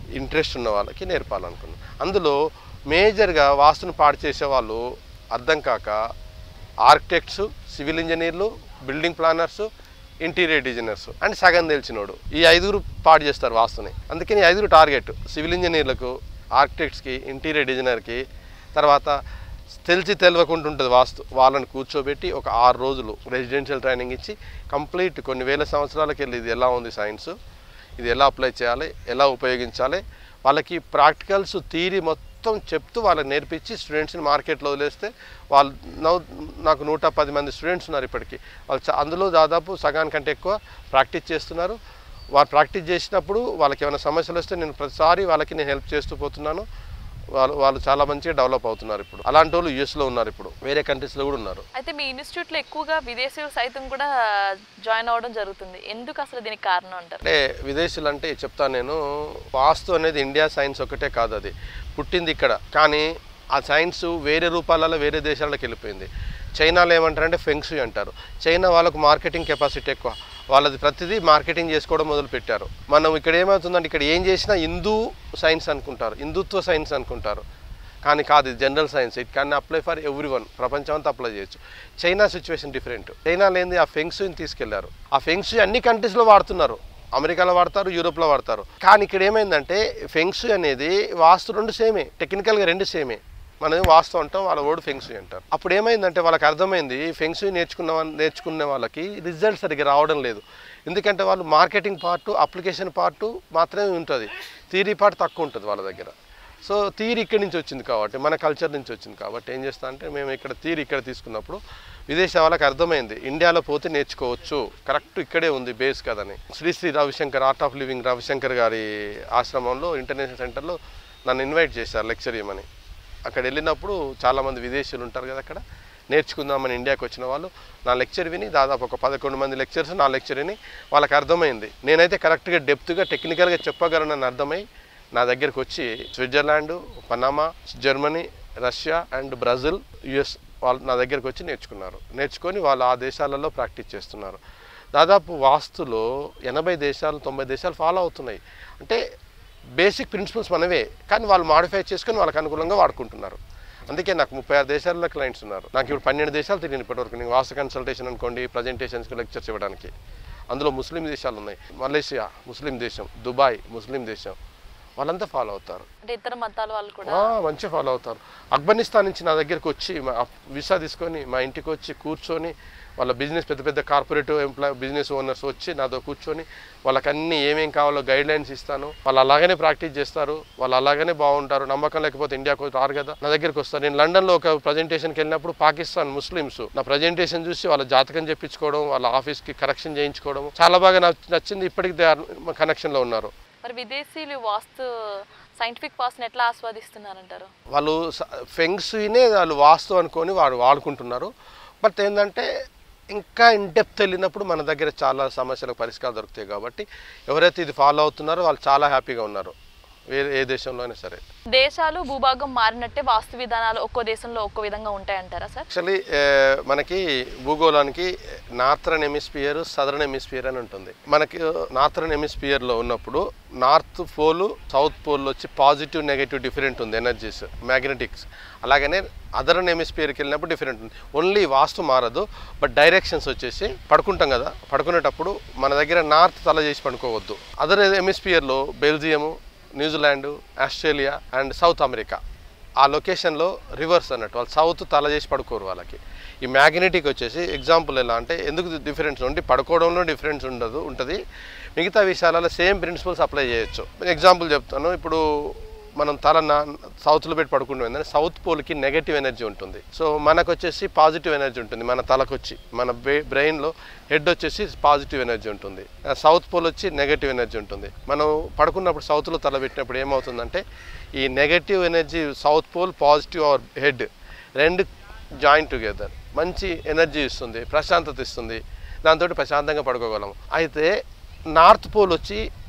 ఇంట్రెస్ట్ ఉన్న వాళ్ళకి నేర్పాలనుకున్నాను అందులో మేజర్గా వాస్తును పాడు చేసే వాళ్ళు అర్థం కాక ఆర్కిటెక్ట్స్ సివిల్ ఇంజనీర్లు building planners interior designers and సగం తెలిసినోడు ఈ ఐదుగురు పాడు చేస్తారు వాస్తుని అందుకని ఈ ఐదుగురు టార్గెట్ సివిల్ ఇంజనీర్లకు ఆర్కిటెక్ట్స్కి ఇంటీరియర్ డిజైనర్కి తర్వాత తెలిసి తెలియకుండా ఉంటుంది వాస్తు వాళ్ళని కూర్చోబెట్టి ఒక ఆరు రోజులు రెసిడెన్షియల్ ట్రైనింగ్ ఇచ్చి కంప్లీట్ కొన్ని వేల సంవత్సరాలకి వెళ్ళి ఇది ఎలా ఉంది సైన్స్ ఇది ఎలా అప్లై చేయాలి ఎలా ఉపయోగించాలి వాళ్ళకి ప్రాక్టికల్స్ థీరీ మొత్తం చెప్తూ వాళ్ళకి నేర్పించి స్టూడెంట్స్ని మార్కెట్లో వదిలేస్తే వాళ్ళు నౌ నాకు నూట పది మంది స్టూడెంట్స్ ఉన్నారు ఇప్పటికీ వాళ్ళు చా- అందులో దాదాపు సగానికంటే ఎక్కువ ప్రాక్టీస్ చేస్తున్నారు వాళ్ళు ప్రాక్టీస్ చేసినప్పుడు వాళ్ళకి ఏమైనా సమస్యలు వస్తే నేను ప్రతిసారి వాళ్ళకి నేను హెల్ప్ చేస్తూ పోతున్నాను వాళ్ళు వాళ్ళు చాలా మంచిగా డెవలప్ అవుతున్నారు ఇప్పుడు అలాంటి వాళ్ళు యూఎస్లో ఉన్నారు ఇప్పుడు వేరే కంట్రీస్లో కూడా ఉన్నారు అయితే మీ ఇన్స్టిట్యూట్లో ఎక్కువగా విదేశీయులు సైతం కూడా జాయిన్ అవ్వడం జరుగుతుంది ఎందుకు అసలు దీనికి కారణం అంటారు అంటే విదేశీయులు అంటే చెప్తాను నేను వాస్తు అనేది ఇండియా సైన్స్ ఒకటే కాదు అది పుట్టింది ఇక్కడ కానీ ఆ సైన్స్ వేరే రూపాలలో వేరే దేశాలకు వెళ్ళిపోయింది చైనాలో ఏమంటారంటే ఫెంగ్షూ అంటారు చైనా వాళ్ళకు మార్కెటింగ్ కెపాసిటీ ఎక్కువ వాళ్ళది ప్రతిదీ మార్కెటింగ్ చేసుకోవడం మొదలు పెట్టారు మనం ఇక్కడ ఏమవుతుందంటే ఇక్కడ ఏం చేసినా హిందూ సైన్స్ అనుకుంటారు హిందుత్వ సైన్స్ అనుకుంటారు కానీ కాదు ఇది general science it can apply for everyone ప్రపంచం అంతా అప్లై చేయొచ్చు చైనా సిచ్యువేషన్ డిఫరెంట్ చైనా లేని ఆ ఫెంగ్సూని తీసుకెళ్లారు ఆ ఫెంగ్సూ అన్ని కంట్రీస్లో వాడుతున్నారు అమెరికాలో వాడతారు యూరోప్లో వాడతారు కానీ ఇక్కడ ఏమైందంటే ఫెంగ్సూ అనేది వాస్తు రెండు సేమే టెక్నికల్గా రెండు సేమే మనం వాస్తు అంటాం వాళ్ళ ఓడు ఫెంగ్సూ అంటారు అప్పుడు ఏమైందంటే వాళ్ళకి అర్థమైంది ఫెంగ్సూ నేర్చుకున్న వాళ్ళ- నేర్చుకునే వాళ్ళకి రిజల్ట్ సరిగ్గా రావడం లేదు ఎందుకంటే వాళ్ళు మార్కెటింగ్ పార్ట్ అప్లికేషన్ పార్ట్ మాత్రమే ఉంటుంది థీరీ పార్ట్ తక్కువ ఉంటుంది వాళ్ళ దగ్గర సో థీరీ ఇక్కడి నుంచి వచ్చింది కాబట్టి మన కల్చర్ నుంచి వచ్చింది కాబట్టి ఏం చేస్తా అంటే మేము ఇక్కడ థీరీ ఇక్కడ తీసుకున్నప్పుడు విదేశీ వాళ్ళకి అర్థమైంది ఇండియాలో పోతే నేర్చుకోవచ్చు కరెక్ట్ ఇక్కడే ఉంది బేస్ కదని Shri Shri Ravishankar art of living Ravishankar గారి ఆశ్రమంలో ఇంటర్నేషనల్ సెంటర్లో నన్ను ఇన్వైట్ చేశారు లెక్చర్ ఇవ్వమని అక్కడ వెళ్ళినప్పుడు చాలామంది విదేశీయులు ఉంటారు కదా అక్కడ నేర్చుకుందామని ఇండియాకి వచ్చిన వాళ్ళు నా లెక్చర్ విని దాదాపు ఒక పదకొండు మంది లెక్చర్స్ నా లెక్చర్ విని వాళ్ళకి అర్థమైంది నేనైతే కరెక్ట్గా డెప్త్గా టెక్నికల్గా చెప్పగలనని అర్థమై నా దగ్గరికి వచ్చి Switzerland Panama Germany Russia and Brazil US వాళ్ళు నా దగ్గరికి వచ్చి నేర్చుకున్నారు నేర్చుకొని వాళ్ళు ఆ దేశాలలో ప్రాక్టీస్ చేస్తున్నారు దాదాపు వాస్తులో ఎనభై దేశాలు తొంభై దేశాలు ఫాలో అవుతున్నాయి అంటే బేసిక్ ప్రిన్సిపల్స్ మనవే కానీ వాళ్ళు మాడిఫై చేసుకొని వాళ్ళకి అనుకూలంగా వాడుకుంటున్నారు అందుకే నాకు ముప్పై ఆరు దేశాల్లో క్లయింట్స్ ఉన్నారు నాకు ఇప్పుడు పన్నెండు దేశాలు తిరిగిన ఇప్పటివరకు నేను వాస్తు కన్సల్టేషన్ అనుకోండి ప్రజెంటేషన్స్కి లెక్చర్స్ ఇవ్వడానికి అందులో ముస్లిం దేశాలు ఉన్నాయి మలేషియా ముస్లిం దేశం దుబాయ్ ముస్లిం దేశం వాళ్ళంతా ఫాలో అవుతారు అంటే ఇతర మతాల వాళ్ళు కూడా ఆ, మంచిగా ఫాలో అవుతారు ఆఫ్ఘనిస్తాన్ నుంచి నా దగ్గరికి వచ్చి మా వీసా తీసుకొని మా ఇంటికి వచ్చి కూర్చొని వాళ్ళ బిజినెస్ పెద్ద పెద్ద కార్పొరేట్ ఎంప్లాయ్ బిజినెస్ ఓనర్స్ వచ్చి నాతో కూర్చొని వాళ్ళకి అన్ని ఏమేం కావాలో గైడ్ లైన్స్ ఇస్తాను వాళ్ళు అలాగనే ప్రాక్టీస్ చేస్తారు వాళ్ళు అలాగనే బాగుంటారు నమ్మకం లేకపోతే ఇండియాకు రారు కదా నా దగ్గరికి వస్తారు నేను లండన్లో ఒక ప్రజెంటేషన్కి వెళ్ళినప్పుడు పాకిస్తాన్ ముస్లిమ్స్ నా ప్రజెంటేషన్ చూసి వాళ్ళ జాతకం చెప్పించుకోవడం వాళ్ళ ఆఫీస్కి కరెక్షన్ చేయించుకోవడం చాలా బాగా నచ్చ- నచ్చింది ఇప్పటికి దే కనెక్షన్లో ఉన్నారు మరి విదేశీయులు వాస్తు సైంటిఫిక్ వాస్తుని ఎట్లా ఆస్వాదిస్తున్నారంటారు వాళ్ళు ఫెంగ్స్నే వాళ్ళు వాస్తు అనుకొని వాడు వాడుకుంటున్నారు బట్ ఏంటంటే ఇంకా ఇన్ డెప్త్ వెళ్ళినప్పుడు మన దగ్గర చాలా సమస్యలకు పరిష్కారం దొరుకుతాయి కాబట్టి ఎవరైతే ఇది ఫాలో అవుతున్నారో వాళ్ళు చాలా హ్యాపీగా ఉన్నారు వేరే ఏ దేశంలో అయినా సరే దేశాలు భూభాగం మారినట్టే వాస్తు విధానాలు ఒక్కో దేశంలో ఒక్కో విధంగా ఉంటాయంటారా సార్ యాక్చువల్లీ మనకి భూగోళానికి నార్థరన్ ఎమిస్పియర్ సదరన్ ఎమిస్పియర్ అని ఉంటుంది మనకి నార్థరన్ ఎమిస్పియర్లో ఉన్నప్పుడు నార్త్ పోల్ సౌత్ పోల్ వచ్చి పాజిటివ్ నెగటివ్ డిఫరెంట్ ఉంది ఎనర్జీస్ మ్యాగ్నెటిక్స్ అలాగనే అదర్ హెమిస్పియర్కి వెళ్ళినప్పుడు డిఫరెంట్ ఉంది ఓన్లీ వాస్తు మారదు బట్ డైరెక్షన్స్ వచ్చేసి పడుకుంటాం కదా పడుకునేటప్పుడు మన దగ్గర నార్త్ తల చేసి పడుకోవద్దు అదర్ హెమిస్పియర్లో Belgium New Zealand Australia and South America ఆ లొకేషన్లో రివర్స్ అన్నట్టు వాళ్ళు సౌత్ తల చేసి పడుకోరు వాళ్ళకి ఈ మ్యాగ్నెటిక్ వచ్చేసి ఎగ్జాంపుల్ ఎలా అంటే ఎందుకు డిఫరెన్స్ ఉండి పడుకోవడంలో డిఫరెన్స్ ఉండదు ఉంటుంది మిగతా విషయాలలో సేమ్ ప్రిన్సిపల్స్ అప్లై చేయొచ్చు ఎగ్జాంపుల్ చెప్తాను ఇప్పుడు మనం తల నా సౌత్లో పెట్టి పడుకుంటాం ఏంటంటే సౌత్ పోల్కి నెగటివ్ ఎనర్జీ ఉంటుంది సో మనకు వచ్చేసి పాజిటివ్ ఎనర్జీ ఉంటుంది మన తలకు వచ్చి మన బ్రెయిన్లో హెడ్ వచ్చేసి పాజిటివ్ ఎనర్జీ ఉంటుంది ఆ సౌత్ పోల్ వచ్చి నెగటివ్ ఎనర్జీ ఉంటుంది మనం పడుకున్నప్పుడు సౌత్లో తల పెట్టినప్పుడు ఏమవుతుందంటే ఈ negative energy south pole positive our head రెండు జాయిన్ టుగెదర్ మంచి ఎనర్జీ ఇస్తుంది ప్రశాంతత ఇస్తుంది దాంతో ప్రశాంతంగా పడుకోగలం అయితే నార్త్ పోల్ వచ్చి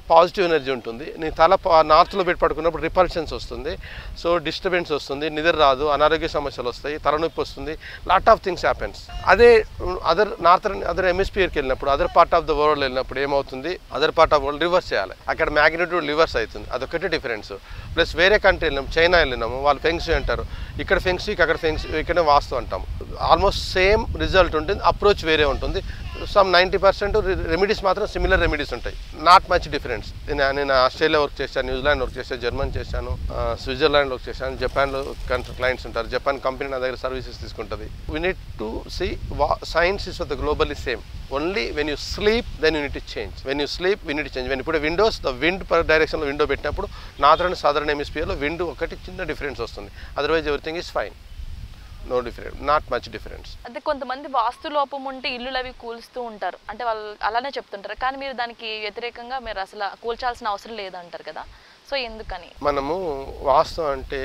పాజిటివ్ ఎనర్జీ ఉంటుంది నీ తల ప- నార్త్లో పెట్టి పడుకున్నప్పుడు రిపల్షన్స్ వస్తుంది సో డిస్టర్బెన్స్ వస్తుంది నిద్ర రాదు అనారోగ్య సమస్యలు వస్తాయి తలనొప్పి వస్తుంది లాట్ ఆఫ్ థింగ్స్ హ్యాపెన్స్ అదే అదర్ నార్థన్ అదర్ హెమిస్ఫియర్కి వెళ్ళినప్పుడు other part of the world వెళ్ళినప్పుడు ఏమవుతుంది other part of world reverse చేయాలి అక్కడ మ్యాగ్నిట్యూడ్ రివర్స్ అవుతుంది అదొకటి డిఫరెన్స్ ప్లస్ వేరే కంట్రీ వెళ్ళినాం చైనా వెళ్ళినాము వాళ్ళు ఫెంగ్స్ అంటారు ఇక్కడ ఫెంగ్స్ అక్కడ ఫెంగ్స్ ఇక్కడ వాస్తు అంటాము ఆల్మోస్ట్ సేమ్ రిజల్ట్ ఉంటుంది అప్రోచ్ వేరే ఉంటుంది సమ్ నైంటీ పర్సెంట్ రెమెడీస్ మాత్రం సిమిలర్ రెమెడీస్ ఉంటాయి నాట్ మచ్ డిఫరెన్స్ నేను నేను ఆస్ట్రేలియా వర్క్ చేశాను న్యూజిలాండ్ వర్క్ చేశాను జర్మన్ చేశాను ఆ, స్విట్జర్లాండ్ వర్క్ చేశాను జపాన్లో క్లయింట్స్ ఉంటారు జపాన్ కంపెనీ నా దగ్గర సర్వీసెస్ తీసుకుంటుంది we need to see science is the globally same only when you sleep then unit change when you sleep unit change when ఇప్పుడు విండోస్ ద విండ్ పర్ డైరెక్షన్లో window పెట్టినప్పుడు northern సాధారణ హెమిస్ఫియర్లో wind ఒకటి చిన్న డిఫరెన్స్ వస్తుంది otherwise everything is fine no different not much difference అంటే కొంతమంది వాస్తు లోపం ఉంటే ఇల్లులు అవి కూల్స్తూ ఉంటారు అంటే వాళ్ళు అలానే చెప్తుంటారు కానీ మీరు దానికి వ్యతిరేకంగా మీరు అసలు కూల్చాల్సిన అవసరం లేదంటారు కదా సో ఎందుకని మనము వాస్తు అంటే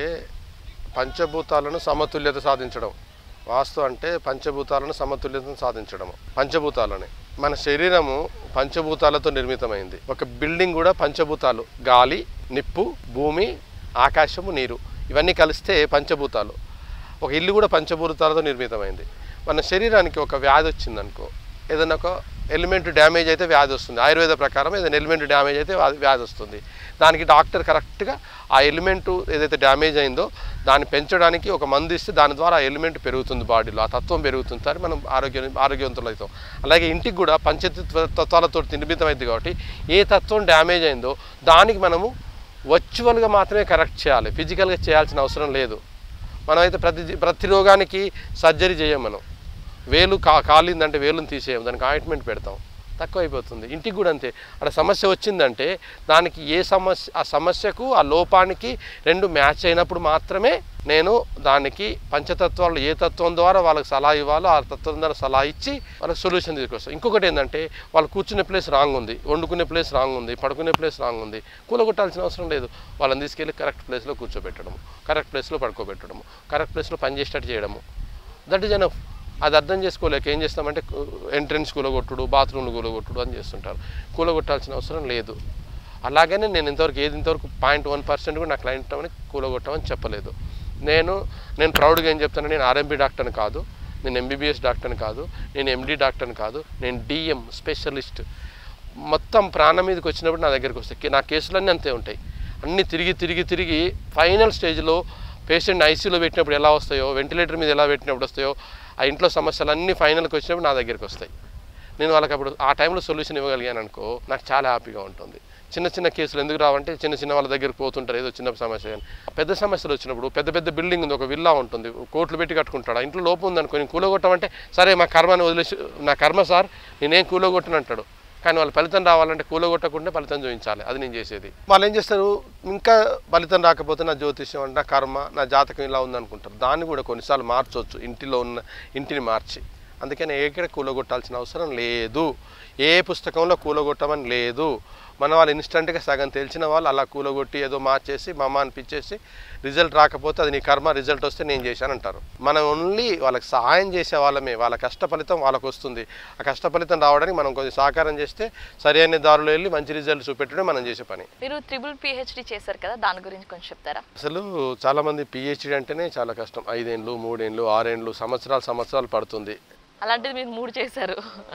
పంచభూతాలను సమతుల్యత సాధించడం వాస్తు అంటే పంచభూతాలను సమతుల్యతను సాధించడం పంచభూతాలని మన శరీరము పంచభూతాలతో నిర్మితమైంది ఒక బిల్డింగ్ కూడా పంచభూతాలు గాలి నిప్పు భూమి ఆకాశము నీరు ఇవన్నీ కలిస్తే పంచభూతాలు ఒక ఇల్లు కూడా పంచభూతాలతో నిర్మితమైంది మన శరీరానికి ఒక వ్యాధి వచ్చిందనుకో ఏదైనా ఒక ఎలిమెంట్ డ్యామేజ్ అయితే వ్యాధి వస్తుంది ఆయుర్వేద ప్రకారం ఏదైనా ఎలిమెంట్ డ్యామేజ్ అయితే వ్యాధి వ్యాధి వస్తుంది దానికి డాక్టర్ కరెక్ట్గా ఆ ఎలిమెంట్ ఏదైతే డ్యామేజ్ అయిందో దాన్ని పెంచడానికి ఒక మందు ఇస్తే దాని ద్వారా ఆ ఎలిమెంట్ పెరుగుతుంది బాడీలో ఆ తత్వం పెరుగుతుంది అని మనం ఆరోగ్య ఆరోగ్యవంతులు అవుతాం అలాగే ఇంటికి కూడా పంచతత్వ తత్వాలతో నిర్మితమైంది కాబట్టి ఏ తత్వం డ్యామేజ్ అయిందో దానికి మనము వర్చువల్గా మాత్రమే కరెక్ట్ చేయాలి ఫిజికల్గా చేయాల్సిన అవసరం లేదు మనమైతే ప్రతి ప్రతి రోగానికి సర్జరీ చేయం మనం వేలు కా కాలిందంటే వేలుని తీసేయం దానికి ఆయింట్మెంట్ పెడతాం తక్కువ అయిపోతుంది ఇంటికి కూడా అంతే అక్కడ సమస్య వచ్చిందంటే దానికి ఏ సమస్య ఆ సమస్యకు ఆ లోపానికి రెండు మ్యాచ్ అయినప్పుడు మాత్రమే నేను దానికి పంచతత్వాలు ఏ తత్వం ద్వారా వాళ్ళకి సలహా ఇవ్వాలో ఆ తత్వం ద్వారా సలహా ఇచ్చి వాళ్ళకి సొల్యూషన్ తీసుకొస్తాం ఇంకొకటి ఏంటంటే వాళ్ళు కూర్చునే ప్లేస్ రాంగ్ ఉంది వండుకునే ప్లేస్ రాంగ్ ఉంది పడుకునే ప్లేస్ రాంగ్ ఉంది కూలగొట్టాల్సిన అవసరం లేదు వాళ్ళని తీసుకెళ్ళి కరెక్ట్ ప్లేస్లో కూర్చోబెట్టడము కరెక్ట్ ప్లేస్లో పడుకోబెట్టడము కరెక్ట్ ప్లేస్లో పనిచేసేటట్టు చేయడము దట్ ఈజ్ ఎనఫ్ అది అర్థం చేసుకోలేక ఏం చేస్తామంటే ఎంట్రన్స్ కూలగొట్టుడు బాత్రూమ్లు కూలగొట్టుడు అని చేస్తుంటారు కూలగొట్టాల్సిన అవసరం లేదు అలాగనే నేను ఇంతవరకు ఏది ఇంతవరకు పాయింట్ వన్ పర్సెంట్ కూడా నా క్లయింట్ అని కూలగొట్టమని చెప్పలేదు నేను నేను ప్రౌడ్గా ఏం చెప్తాను నేను ఆర్ఎంపీ డాక్టర్ని కాదు నేను ఎంబీబీఎస్ డాక్టర్ని కాదు నేను ఎండి డాక్టర్ని కాదు నేను డిఎం స్పెషలిస్ట్ మొత్తం ప్రాణం మీదకి వచ్చినప్పుడు నా దగ్గరికి వస్తాయి నా కేసులన్నీ అంతే ఉంటాయి అన్నీ తిరిగి తిరిగి తిరిగి ఫైనల్ స్టేజ్లో పేషెంట్ ఐసీయూలో పెట్టినప్పుడు ఎలా వస్తాయో వెంటిలేటర్ మీద ఎలా పెట్టినప్పుడు వస్తాయో ఆ ఇంట్లో సమస్యలు అన్నీ ఫైనల్కి వచ్చినప్పుడు నా దగ్గరికి వస్తాయి నేను వాళ్ళకి అప్పుడు ఆ టైంలో సొల్యూషన్ ఇవ్వగలిగాను అనుకో నాకు చాలా హ్యాపీగా ఉంటుంది చిన్న చిన్న కేసులు ఎందుకు రావంటే చిన్న చిన్న వాళ్ళ దగ్గరికి పోతుంటారు ఏదో చిన్న సమస్య కానీ పెద్ద సమస్యలు వచ్చినప్పుడు పెద్ద పెద్ద బిల్డింగ్ ఉంది ఒక విల్లా ఉంటుంది కోట్లు పెట్టి కట్టుకుంటాడు ఆ ఇంట్లో లోపం ఉందనుకో నేను కూలగొట్టమంటే సరే మా కర్మని వదిలేసి నా కర్మ సార్ నేనేం కూలగొట్టను అంటాడు కానీ వాళ్ళ ఫలితం రావాలంటే కూలగొట్టకుండా ఫలితం చూపించాలి అది నేను చేసేది వాళ్ళు ఏం చేస్తారు ఇంకా ఫలితం రాకపోతే నా జ్యోతిష్యం అంటే నా కర్మ నా జాతకం ఇలా ఉందనుకుంటారు దాన్ని కూడా కొన్నిసార్లు మార్చవచ్చు ఇంటిలో ఉన్న ఇంటిని మార్చి అందుకని ఎక్కడ కూలగొట్టాల్సిన అవసరం లేదు ఏ పుస్తకంలో కూలగొట్టమని లేదు మన వాళ్ళు ఇన్స్టెంట్గా సగం తెలిసిన వాళ్ళు అలా కూలగొట్టి ఏదో మార్చేసి మమ్మ అనిపించేసి రిజల్ట్ రాకపోతే అది నీ కర్మ రిజల్ట్ వస్తే నేను చేశాను అంటారు మనం ఓన్లీ వాళ్ళకి సహాయం చేసే వాళ్ళమే వాళ్ళ కష్ట ఫలితం వాళ్ళకు వస్తుంది ఆ కష్ట ఫలితం రావడానికి మనం కొంచెం సహకారం చేస్తే సరైన దారిలో వెళ్ళి మంచి రిజల్ట్ చూపెట్టడం మనం చేసే పని మీరు త్రిబుల్ పిహెచ్డి చేశారు కదా దాని గురించి కొంచెం చెప్తారా అసలు చాలామంది పిహెచ్డి అంటేనే చాలా కష్టం ఐదేళ్ళు మూడేళ్ళు ఆరేళ్ళు సంవత్సరాలు సంవత్సరాలు పడుతుంది అలాంటిది మీరు మూడు చేశారు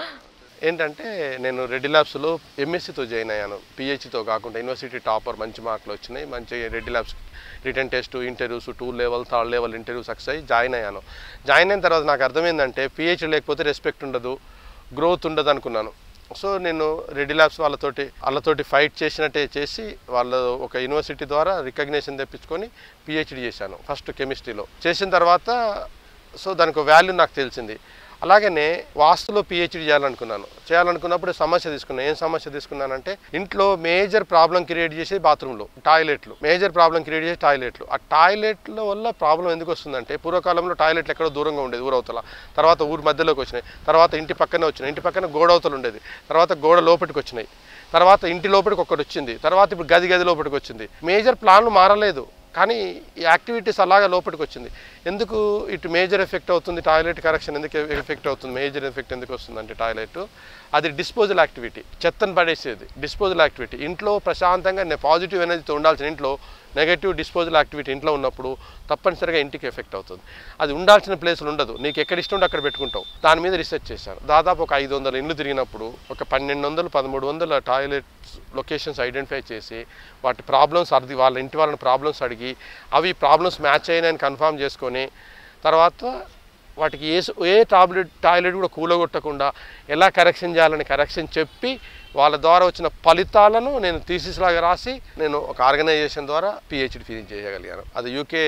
ఏంటంటే నేను రెడ్డి ల్యాబ్స్లో ఎంఎస్సితో జాయిన్ అయ్యాను పిహెచ్తో కాకుండా యూనివర్సిటీ టాపర్ మంచి మార్కులు వచ్చినాయి మంచి Reddy labs written test interviews two level third level interview success అయ్యి జాయిన్ అయ్యాను జాయిన్ అయిన తర్వాత నాకు అర్థమైందంటే పిహెచ్డి లేకపోతే రెస్పెక్ట్ ఉండదు గ్రోత్ ఉండదు అనుకున్నాను సో నేను రెడ్డి ల్యాబ్స్ వాళ్ళతోటి వాళ్ళతోటి ఫైట్ చేసినట్టే చేసి వాళ్ళ ఒక యూనివర్సిటీ ద్వారా రికగ్నేషన్ తెప్పించుకొని పిహెచ్డి చేశాను ఫస్ట్ కెమిస్ట్రీలో చేసిన తర్వాత సో దానికి వాల్యూ నాకు తెలిసింది అలాగనే వాస్తులో పిహెచ్డి చేయాలనుకున్నాను చేయాలనుకున్నప్పుడు సమస్య తీసుకున్నాను ఏం సమస్య తీసుకున్నానంటే ఇంట్లో మేజర్ ప్రాబ్లం క్రియేట్ చేసే బాత్రూంలో టాయిలెట్లు మేజర్ ప్రాబ్లం క్రియేట్ చేసే టాయిలెట్లు ఆ టాయిలెట్ల వల్ల ప్రాబ్లం ఎందుకు వస్తుందంటే పూర్వకాలంలో టాయిలెట్లు ఎక్కడో దూరంగా ఉండేది ఊరవతల తర్వాత ఊరు మధ్యలోకి వచ్చినాయి తర్వాత ఇంటి పక్కనే వచ్చినాయి ఇంటి పక్కన గోడ అవతల ఉండేది తర్వాత గోడ లోపలికి వచ్చినాయి తర్వాత ఇంటి లోపలికి ఒకటి వచ్చింది తర్వాత ఇప్పుడు గది గది లోపలికి వచ్చింది మేజర్ ప్లాన్లు మారలేదు కానీ ఈ యాక్టివిటీస్ అలాగా లోపలికి వచ్చింది ఎందుకు ఇటు మేజర్ ఎఫెక్ట్ అవుతుంది టాయిలెట్ కరెక్షన్ ఎందుకు ఎఫెక్ట్ అవుతుంది మేజర్ ఎఫెక్ట్ ఎందుకు వస్తుంది అంటే టాయిలెట్ అది డిస్పోజల్ యాక్టివిటీ చెత్తను పడేసేది డిస్పోజల్ యాక్టివిటీ ఇంట్లో ప్రశాంతంగా పాజిటివ్ ఎనర్జీతో ఉండాల్సిన ఇంట్లో నెగటివ్ డిస్పోజల్ యాక్టివిటీ ఇంట్లో ఉన్నప్పుడు తప్పనిసరిగా ఇంటికి ఎఫెక్ట్ అవుతుంది అది ఉండాల్సిన ప్లేసులు ఉండదు నీకు ఎక్కడ ఇష్టం ఉంటే అక్కడ పెట్టుకుంటావు దాని మీద రీసెర్చ్ చేశాను దాదాపు ఒక ఐదు వందల ఇండ్లు తిరిగినప్పుడు ఒక పన్నెండు వందలు పదమూడు వందల టాయిలెట్స్ లొకేషన్స్ ఐడెంటిఫై చేసి వాటి ప్రాబ్లమ్స్ అడిగి వాళ్ళ ఇంటి వాళ్ళని ప్రాబ్లమ్స్ అడిగి అవి ప్రాబ్లమ్స్ మ్యాచ్ అయినాయని కన్ఫర్మ్ చేసుకొని తర్వాత వాటికి ఏ ఏ టాబ్లెట్ టాయిలెట్ కూడా కూలగొట్టకుండా ఎలా కరెక్షన్ చేయాలని కరెక్షన్ చెప్పి వాళ్ళ ద్వారా వచ్చిన ఫలితాలను నేను థీసిస్ లాగా రాసి నేను ఒక ఆర్గనైజేషన్ ద్వారా పిహెచ్డి ఫినిష్ చేయగలిగాను అది యూకే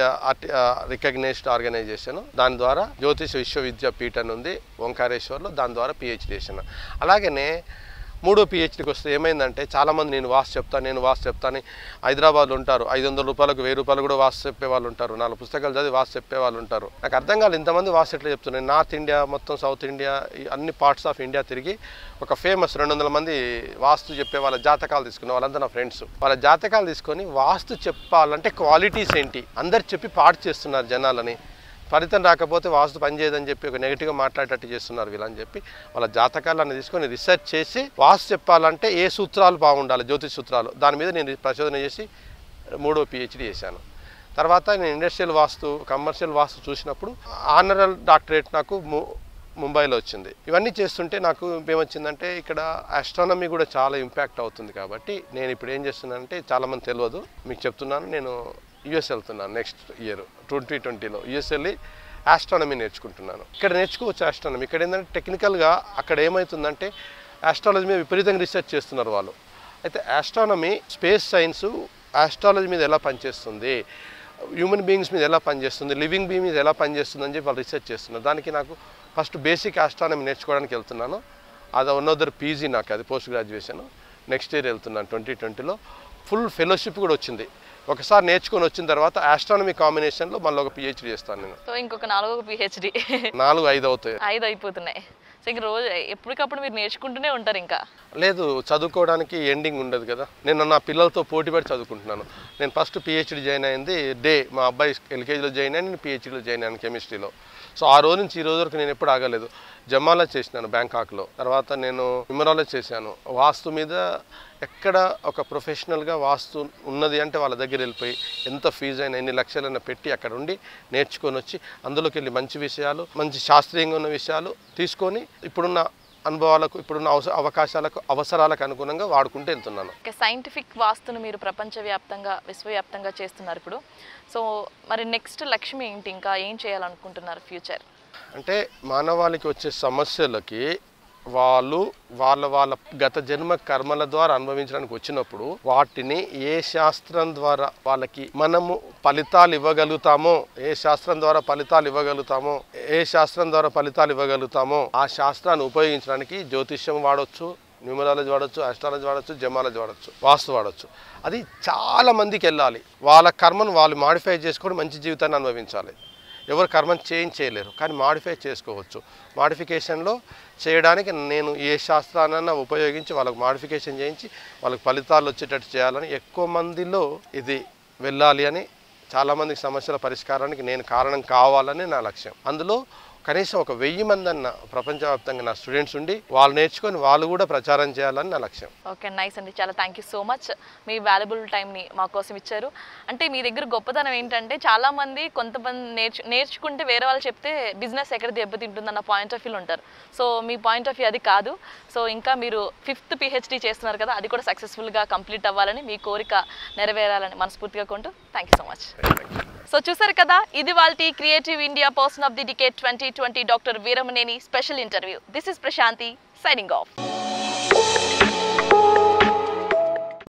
రికగ్నైజ్డ్ ఆర్గనైజేషన్ దాని ద్వారా జ్యోతిష్ విశ్వవిద్యాపీఠ అని ఉంది ఓంకారేశ్వర్లో దాని ద్వారా పిహెచ్డి చేశాను అలాగనే మూడో పిహెచ్డికి వస్తే ఏమైందంటే చాలామంది నేను వాస్ చెప్తాను నేను వాస్ చెప్తాను హైదరాబాద్లో ఉంటారు ఐదు వందల రూపాయలకు వెయ్యి రూపాయలు కూడా వాస్ చెప్పే వాళ్ళు ఉంటారు నాలుగు పుస్తకాలు చదివి వాస్ చెప్పే వాళ్ళు ఉంటారు నాకు అర్థం కాదు ఇంతమంది వాస్ ఎట్లా చెప్తున్నాను నార్త్ ఇండియా మొత్తం సౌత్ ఇండియా ఈ అన్ని పార్ట్స్ ఆఫ్ ఇండియా తిరిగి ఒక ఫేమస్ రెండు వందల మంది వాస్తు చెప్పే వాళ్ళ జాతకాలు తీసుకున్న వాళ్ళంతా నా ఫ్రెండ్స్ వాళ్ళ జాతకాలు తీసుకొని వాస్తు చెప్పాలంటే క్వాలిటీస్ ఏంటి అందరు చెప్పి పాడు చేస్తున్నారు జనాలని ఫలితం రాకపోతే వాస్తు పనిచేయదని చెప్పి ఒక నెగిటివ్గా మాట్లాడేటట్టు చేస్తున్నారు వీళ్ళని చెప్పి వాళ్ళ జాతకాలను తీసుకొని రీసెర్చ్ చేసి వాస్తు చెప్పాలంటే ఏ సూత్రాలు బాగుండాలి జ్యోతిష్ సూత్రాలు దాని మీద నేను పరిశోధన చేసి మూడో పిహెచ్డి చేశాను తర్వాత నేను ఇండస్ట్రియల్ వాస్తు కమర్షియల్ వాస్తు చూసినప్పుడు ఆనరల్ డాక్టరేట్ నాకు ము ముంబైలో వచ్చింది ఇవన్నీ చేస్తుంటే నాకు ఏమొచ్చిందంటే ఇక్కడ ఆస్ట్రానమీ కూడా చాలా ఇంపాక్ట్ అవుతుంది కాబట్టి నేను ఇప్పుడు ఏం చేస్తున్నానంటే చాలామంది తెలియదు మీకు చెప్తున్నాను నేను యుఎస్ వెళ్తున్నాను నెక్స్ట్ ఇయర్ ట్వంటీ ట్వంటీలో యుఎస్ వెళ్ళి ఆస్ట్రానమీ నేర్చుకుంటున్నాను ఇక్కడ నేర్చుకోవచ్చు ఆస్ట్రానమీ ఇక్కడ ఏంటంటే టెక్నికల్గా అక్కడ ఏమవుతుందంటే ఆస్ట్రాలజీ మీద విపరీతంగా రీసెర్చ్ చేస్తున్నారు వాళ్ళు అయితే ఆస్ట్రానమీ స్పేస్ సైన్స్ ఆస్ట్రాలజీ మీద ఎలా పనిచేస్తుంది హ్యూమన్ బీయింగ్స్ మీద ఎలా పనిచేస్తుంది లివింగ్ బీయింగ్ మీద ఎలా పనిచేస్తుంది అని చెప్పి వాళ్ళు రీసెర్చ్ చేస్తున్నారు దానికి నాకు ఫస్ట్ బేసిక్ ఆస్ట్రానమీ నేర్చుకోవడానికి వెళ్తున్నాను అది వన్ అదర్ పీజీ నాకు అది పోస్ట్ గ్రాడ్యుయేషన్ నెక్స్ట్ ఇయర్ వెళ్తున్నాను ట్వంటీ ట్వంటీలో ఫుల్ ఫెలోషిప్ కూడా వచ్చింది ఒకసారి నేర్చుకొని వచ్చిన తర్వాత ఆస్ట్రానమీ కాంబినేషన్లో మళ్ళీ ఒక పిహెచ్డి చేస్తాను నేను సో ఇంకొక నాలుగో పిహెచ్డి నాలుగు ఐదు అవుతాయి ఐదు అయిపోతున్నాయి సో ఇంక రోజు ఎప్పటికప్పుడు మీరు నేర్చుకుంటూనే ఉంటారు ఇంకా లేదు చదువుకోవడానికి ఎండింగ్ ఉండదు కదా నేను నా పిల్లలతో పోటీపడి చదువుకుంటున్నాను నేను ఫస్ట్ పిహెచ్డి జాయిన్ అయింది డే మా అబ్బాయి ఎల్కేజీలో జాయిన్ అయ్యి నేను పిహెచ్డీలో జాయిన్ అయ్యాను కెమిస్ట్రీలో సో ఆ రోజు నుంచి ఈ రోజు వరకు నేను ఎప్పుడు ఆగలేదు జమాలా చేసినాను బ్యాంకాక్లో తర్వాత నేను న్యూమరాలజీ చేశాను వాస్తు మీద ఎక్కడ ఒక ప్రొఫెషనల్గా వాస్తు ఉన్నది అంటే వాళ్ళ దగ్గర వెళ్ళిపోయి ఎంత ఫీజు అయినా ఎన్ని లక్షలైనా పెట్టి అక్కడ ఉండి నేర్చుకొని వచ్చి అందులోకి వెళ్ళి మంచి విషయాలు మంచి శాస్త్రీయంగా ఉన్న విషయాలు తీసుకొని ఇప్పుడున్న అనుభవాలకు ఇప్పుడున్న అవస అవకాశాలకు అవసరాలకు అనుగుణంగా వాడుకుంటూ వెళ్తున్నాను ఓకే సైంటిఫిక్ వాస్తును మీరు ప్రపంచవ్యాప్తంగా విశ్వవ్యాప్తంగా చేస్తున్నారు ఇప్పుడు సో మరి నెక్స్ట్ లక్ష్యం ఏంటి ఇంకా ఏం చేయాలనుకుంటున్నారు ఫ్యూచర్ అంటే మానవాళికి వచ్చే సమస్యలకి వాళ్ళు వాళ్ళ వాళ్ళ గత జన్మ కర్మల ద్వారా అనుభవించడానికి వచ్చినప్పుడు వాటిని ఏ శాస్త్రం ద్వారా వాళ్ళకి మనము ఫలితాలు ఇవ్వగలుగుతామో ఏ శాస్త్రం ద్వారా ఫలితాలు ఇవ్వగలుగుతామో ఏ శాస్త్రం ద్వారా ఫలితాలు ఇవ్వగలుగుతామో ఆ శాస్త్రాన్ని ఉపయోగించడానికి జ్యోతిష్యం వాడొచ్చు న్యూమరాలజీ వాడచ్చు ఆస్ట్రాలజీ వాడచ్చు జమాలజీ వాడచ్చు వాస్తు వాడచ్చు అది చాలా మందికి వెళ్ళాలి వాళ్ళ కర్మను వాళ్ళు మాడిఫై చేసుకొని మంచి జీవితాన్ని అనుభవించాలి ఎవరు కర్మను చేంజ్ చేయలేరు కానీ మాడిఫై చేసుకోవచ్చు మాడిఫికేషన్లో చేయడానికి నేను ఏ శాస్త్రాన్నైనా ఉపయోగించి వాళ్ళకు మాడిఫికేషన్ చేయించి వాళ్ళకి ఫలితాలు వచ్చేటట్టు చేయాలని ఎక్కువ మందిలో ఇది వెళ్ళాలి అని చాలామందికి సమస్యల పరిష్కారానికి నేను కారణం కావాలని నా లక్ష్యం అందులో కనీసం ఒక వెయ్యి మంది అన్న ప్రపంచవ్యాప్తంగా నా స్టూడెంట్స్ ఉండి వాళ్ళు నేర్చుకొని వాళ్ళు కూడా ప్రచారం చేయాలని నా లక్ష్యం ఓకే నైస్ అండి చాలా థ్యాంక్ యూ సో మచ్ మీ వాల్యుబుల్ టైంని మా కోసం ఇచ్చారు అంటే మీ దగ్గర గొప్పతనం ఏంటంటే చాలామంది కొంతమంది నేర్చు నేర్చుకుంటే వేరే వాళ్ళు చెప్తే బిజినెస్ ఎక్కడ దెబ్బతింటుందన్న పాయింట్ ఆఫ్ వ్యూ ఉంటారు సో మీ పాయింట్ ఆఫ్ వ్యూ అది కాదు సో ఇంకా మీరు ఫిఫ్త్ పిహెచ్డి చేస్తున్నారు కదా అది కూడా సక్సెస్ఫుల్గా కంప్లీట్ అవ్వాలని మీ కోరిక నెరవేరాలని మనస్ఫూర్తిగా కొంటూ thank you so much so చూసారు కదా ఇది వాళ్ళ creative India person of the decade twenty twenty doctor Veeramaneni special interview this is Prashanti signing of